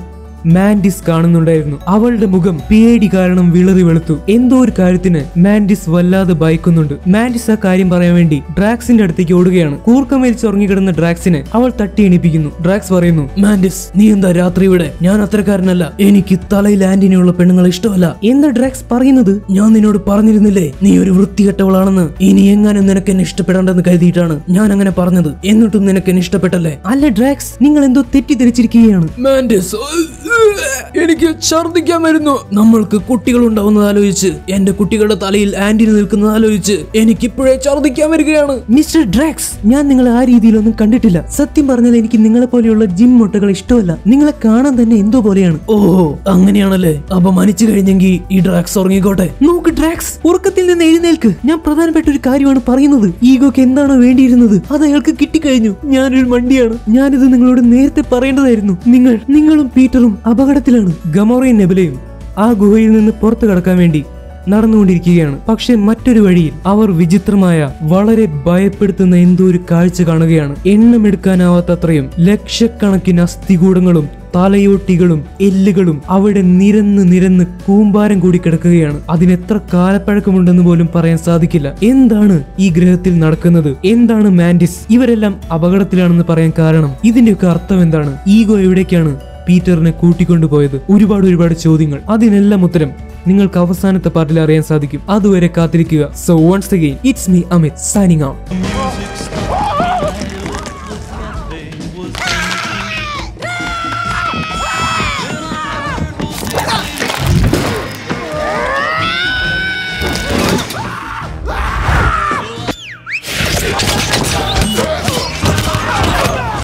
മാൻഡിസ് കാണുന്നുണ്ടായിരുന്നു അവളുടെ മുഖം പേടി കാരണം വിളറി വെളുത്തു എന്തോ ഒരു കാര്യത്തിന് മാൻഡിസ് വല്ലാതെ ഭയക്കുന്നുണ്ട് മാൻഡിസ് ആ കാര്യം പറയാൻ വേണ്ടി ഡ്രാക്സിന്റെ അടുത്തേക്ക് ഓടുകയാണ് കൂർക്കം വലിച്ച് ഉറങ്ങിക്കിടന്ന ഡ്രാക്സിനെ അവൾ തട്ടി എണിപ്പിക്കുന്നു ഡ്രാക്സ് പറയുന്നു മാൻഡിസ് നീ എന്താ രാത്രി ഇവിടെ ഞാൻ അത്തരക്കാരനല്ല എനിക്ക് തലയിൽ ആന്റിനുള്ള പെണ്ണുങ്ങളെ ഇഷ്ടമല്ല എന്താ ഡ്രാക്സ് പറയുന്നത് ഞാൻ നിന്നോട് പറഞ്ഞിരുന്നില്ലേ നീ ഒരു വൃത്തികെട്ടവളാണെന്ന് ഇനി എങ്ങാനും നിനക്ക് എന്നെ ഇഷ്ടപ്പെടേണ്ടെന്ന് കരുതിയിട്ടാണ് ഞാൻ അങ്ങനെ പറഞ്ഞത് എന്നിട്ടും നിനക്ക് എന്നെ ഇഷ്ടപ്പെട്ടല്ലേ അല്ല ഡ്രാക്സ് നിങ്ങൾ എന്തോ തെറ്റിദ്ധരിച്ചിരിക്കുകയാണ് മാൻഡിസ് എനിക്ക് ഛർദിക്കാൻ വരുന്നു നമ്മൾക്ക് കുട്ടികൾ ഉണ്ടാവുന്നത് ആലോചിച്ച് എന്റെ കുട്ടികളുടെ തലയിൽ ആന്റിന് നിൽക്കുന്നത് ആലോചിച്ച് എനിക്കിപ്പോഴേ ഛർദിക്കാൻ വരികയാണ് മിസ്റ്റർ ഡ്രാക്സ് ഞാൻ നിങ്ങളെ ആ രീതിയിലൊന്നും കണ്ടിട്ടില്ല സത്യം പറഞ്ഞാൽ എനിക്ക് നിങ്ങളെ പോലെയുള്ള ജിം മുട്ടകൾ ഇഷ്ടമല്ല നിങ്ങളെ കാണാൻ തന്നെ എന്തോ പോലെയാണ് ഓ അങ്ങനെയാണല്ലേ അപ്പൊ മനിച്ചു കഴിഞ്ഞെങ്കിൽ ഈ ഡ്രാക്സ് ഉറങ്ങിക്കോട്ടെ നോക്ക് ഡ്രാക്സ് ഉറക്കത്തിൽ നിന്ന് എഴുന്നേൽക്ക് ഞാൻ പ്രധാനപ്പെട്ട ഒരു കാര്യമാണ് പറയുന്നത് ഈഗോക്ക് എന്താണോ വേണ്ടിയിരുന്നത് അത് അയാൾക്ക് കിട്ടിക്കഴിഞ്ഞു ഞാനൊരു മണ്ടിയാണ് ഞാനിത് നിങ്ങളോട് നേരത്തെ പറയേണ്ടതായിരുന്നു നിങ്ങൾ നിങ്ങളും പീറ്ററും അപകടത്തിലാണ് ഗമോറയും നെബിലയും ആ ഗുഹയിൽ നിന്ന് പുറത്തു കടക്കാൻ വേണ്ടി നടന്നുകൊണ്ടിരിക്കുകയാണ് പക്ഷെ മറ്റൊരു വഴിയിൽ അവർ വിചിത്രമായ വളരെ ഭയപ്പെടുത്തുന്ന എന്തോ ഒരു കാഴ്ച കാണുകയാണ് എണ്ണമെടുക്കാനാവാത്തത്രയും ലക്ഷക്കണക്കിന് അസ്ഥികൂടങ്ങളും തലയോട്ടികളും എല്ലുകളും അവിടെ നിരന്ന് നിരന്ന് കൂമ്പാരം കൂടി കിടക്കുകയാണ് അതിനെത്ര കാലപ്പഴക്കമുണ്ടെന്ന് പോലും പറയാൻ സാധിക്കില്ല എന്താണ് ഈ ഗ്രഹത്തിൽ നടക്കുന്നത് എന്താണ് മാൻഡിസ് ഇവരെല്ലാം അപകടത്തിലാണെന്ന് പറയാൻ കാരണം ഇതിന്റെയൊക്കെ അർത്ഥം എന്താണ് ഈഗോ എവിടേക്കാണ് പീറ്ററിനെ കൂട്ടിക്കൊണ്ടുപോയത് ഒരുപാട് ഒരുപാട് ചോദ്യങ്ങൾ അതിനെല്ലാം ഉത്തരം നിങ്ങൾക്ക് അവസാനത്തെ പാർട്ടിൽ അറിയാൻ സാധിക്കും അതുവരെ കാത്തിരിക്കുക so once again it's me Amit signing out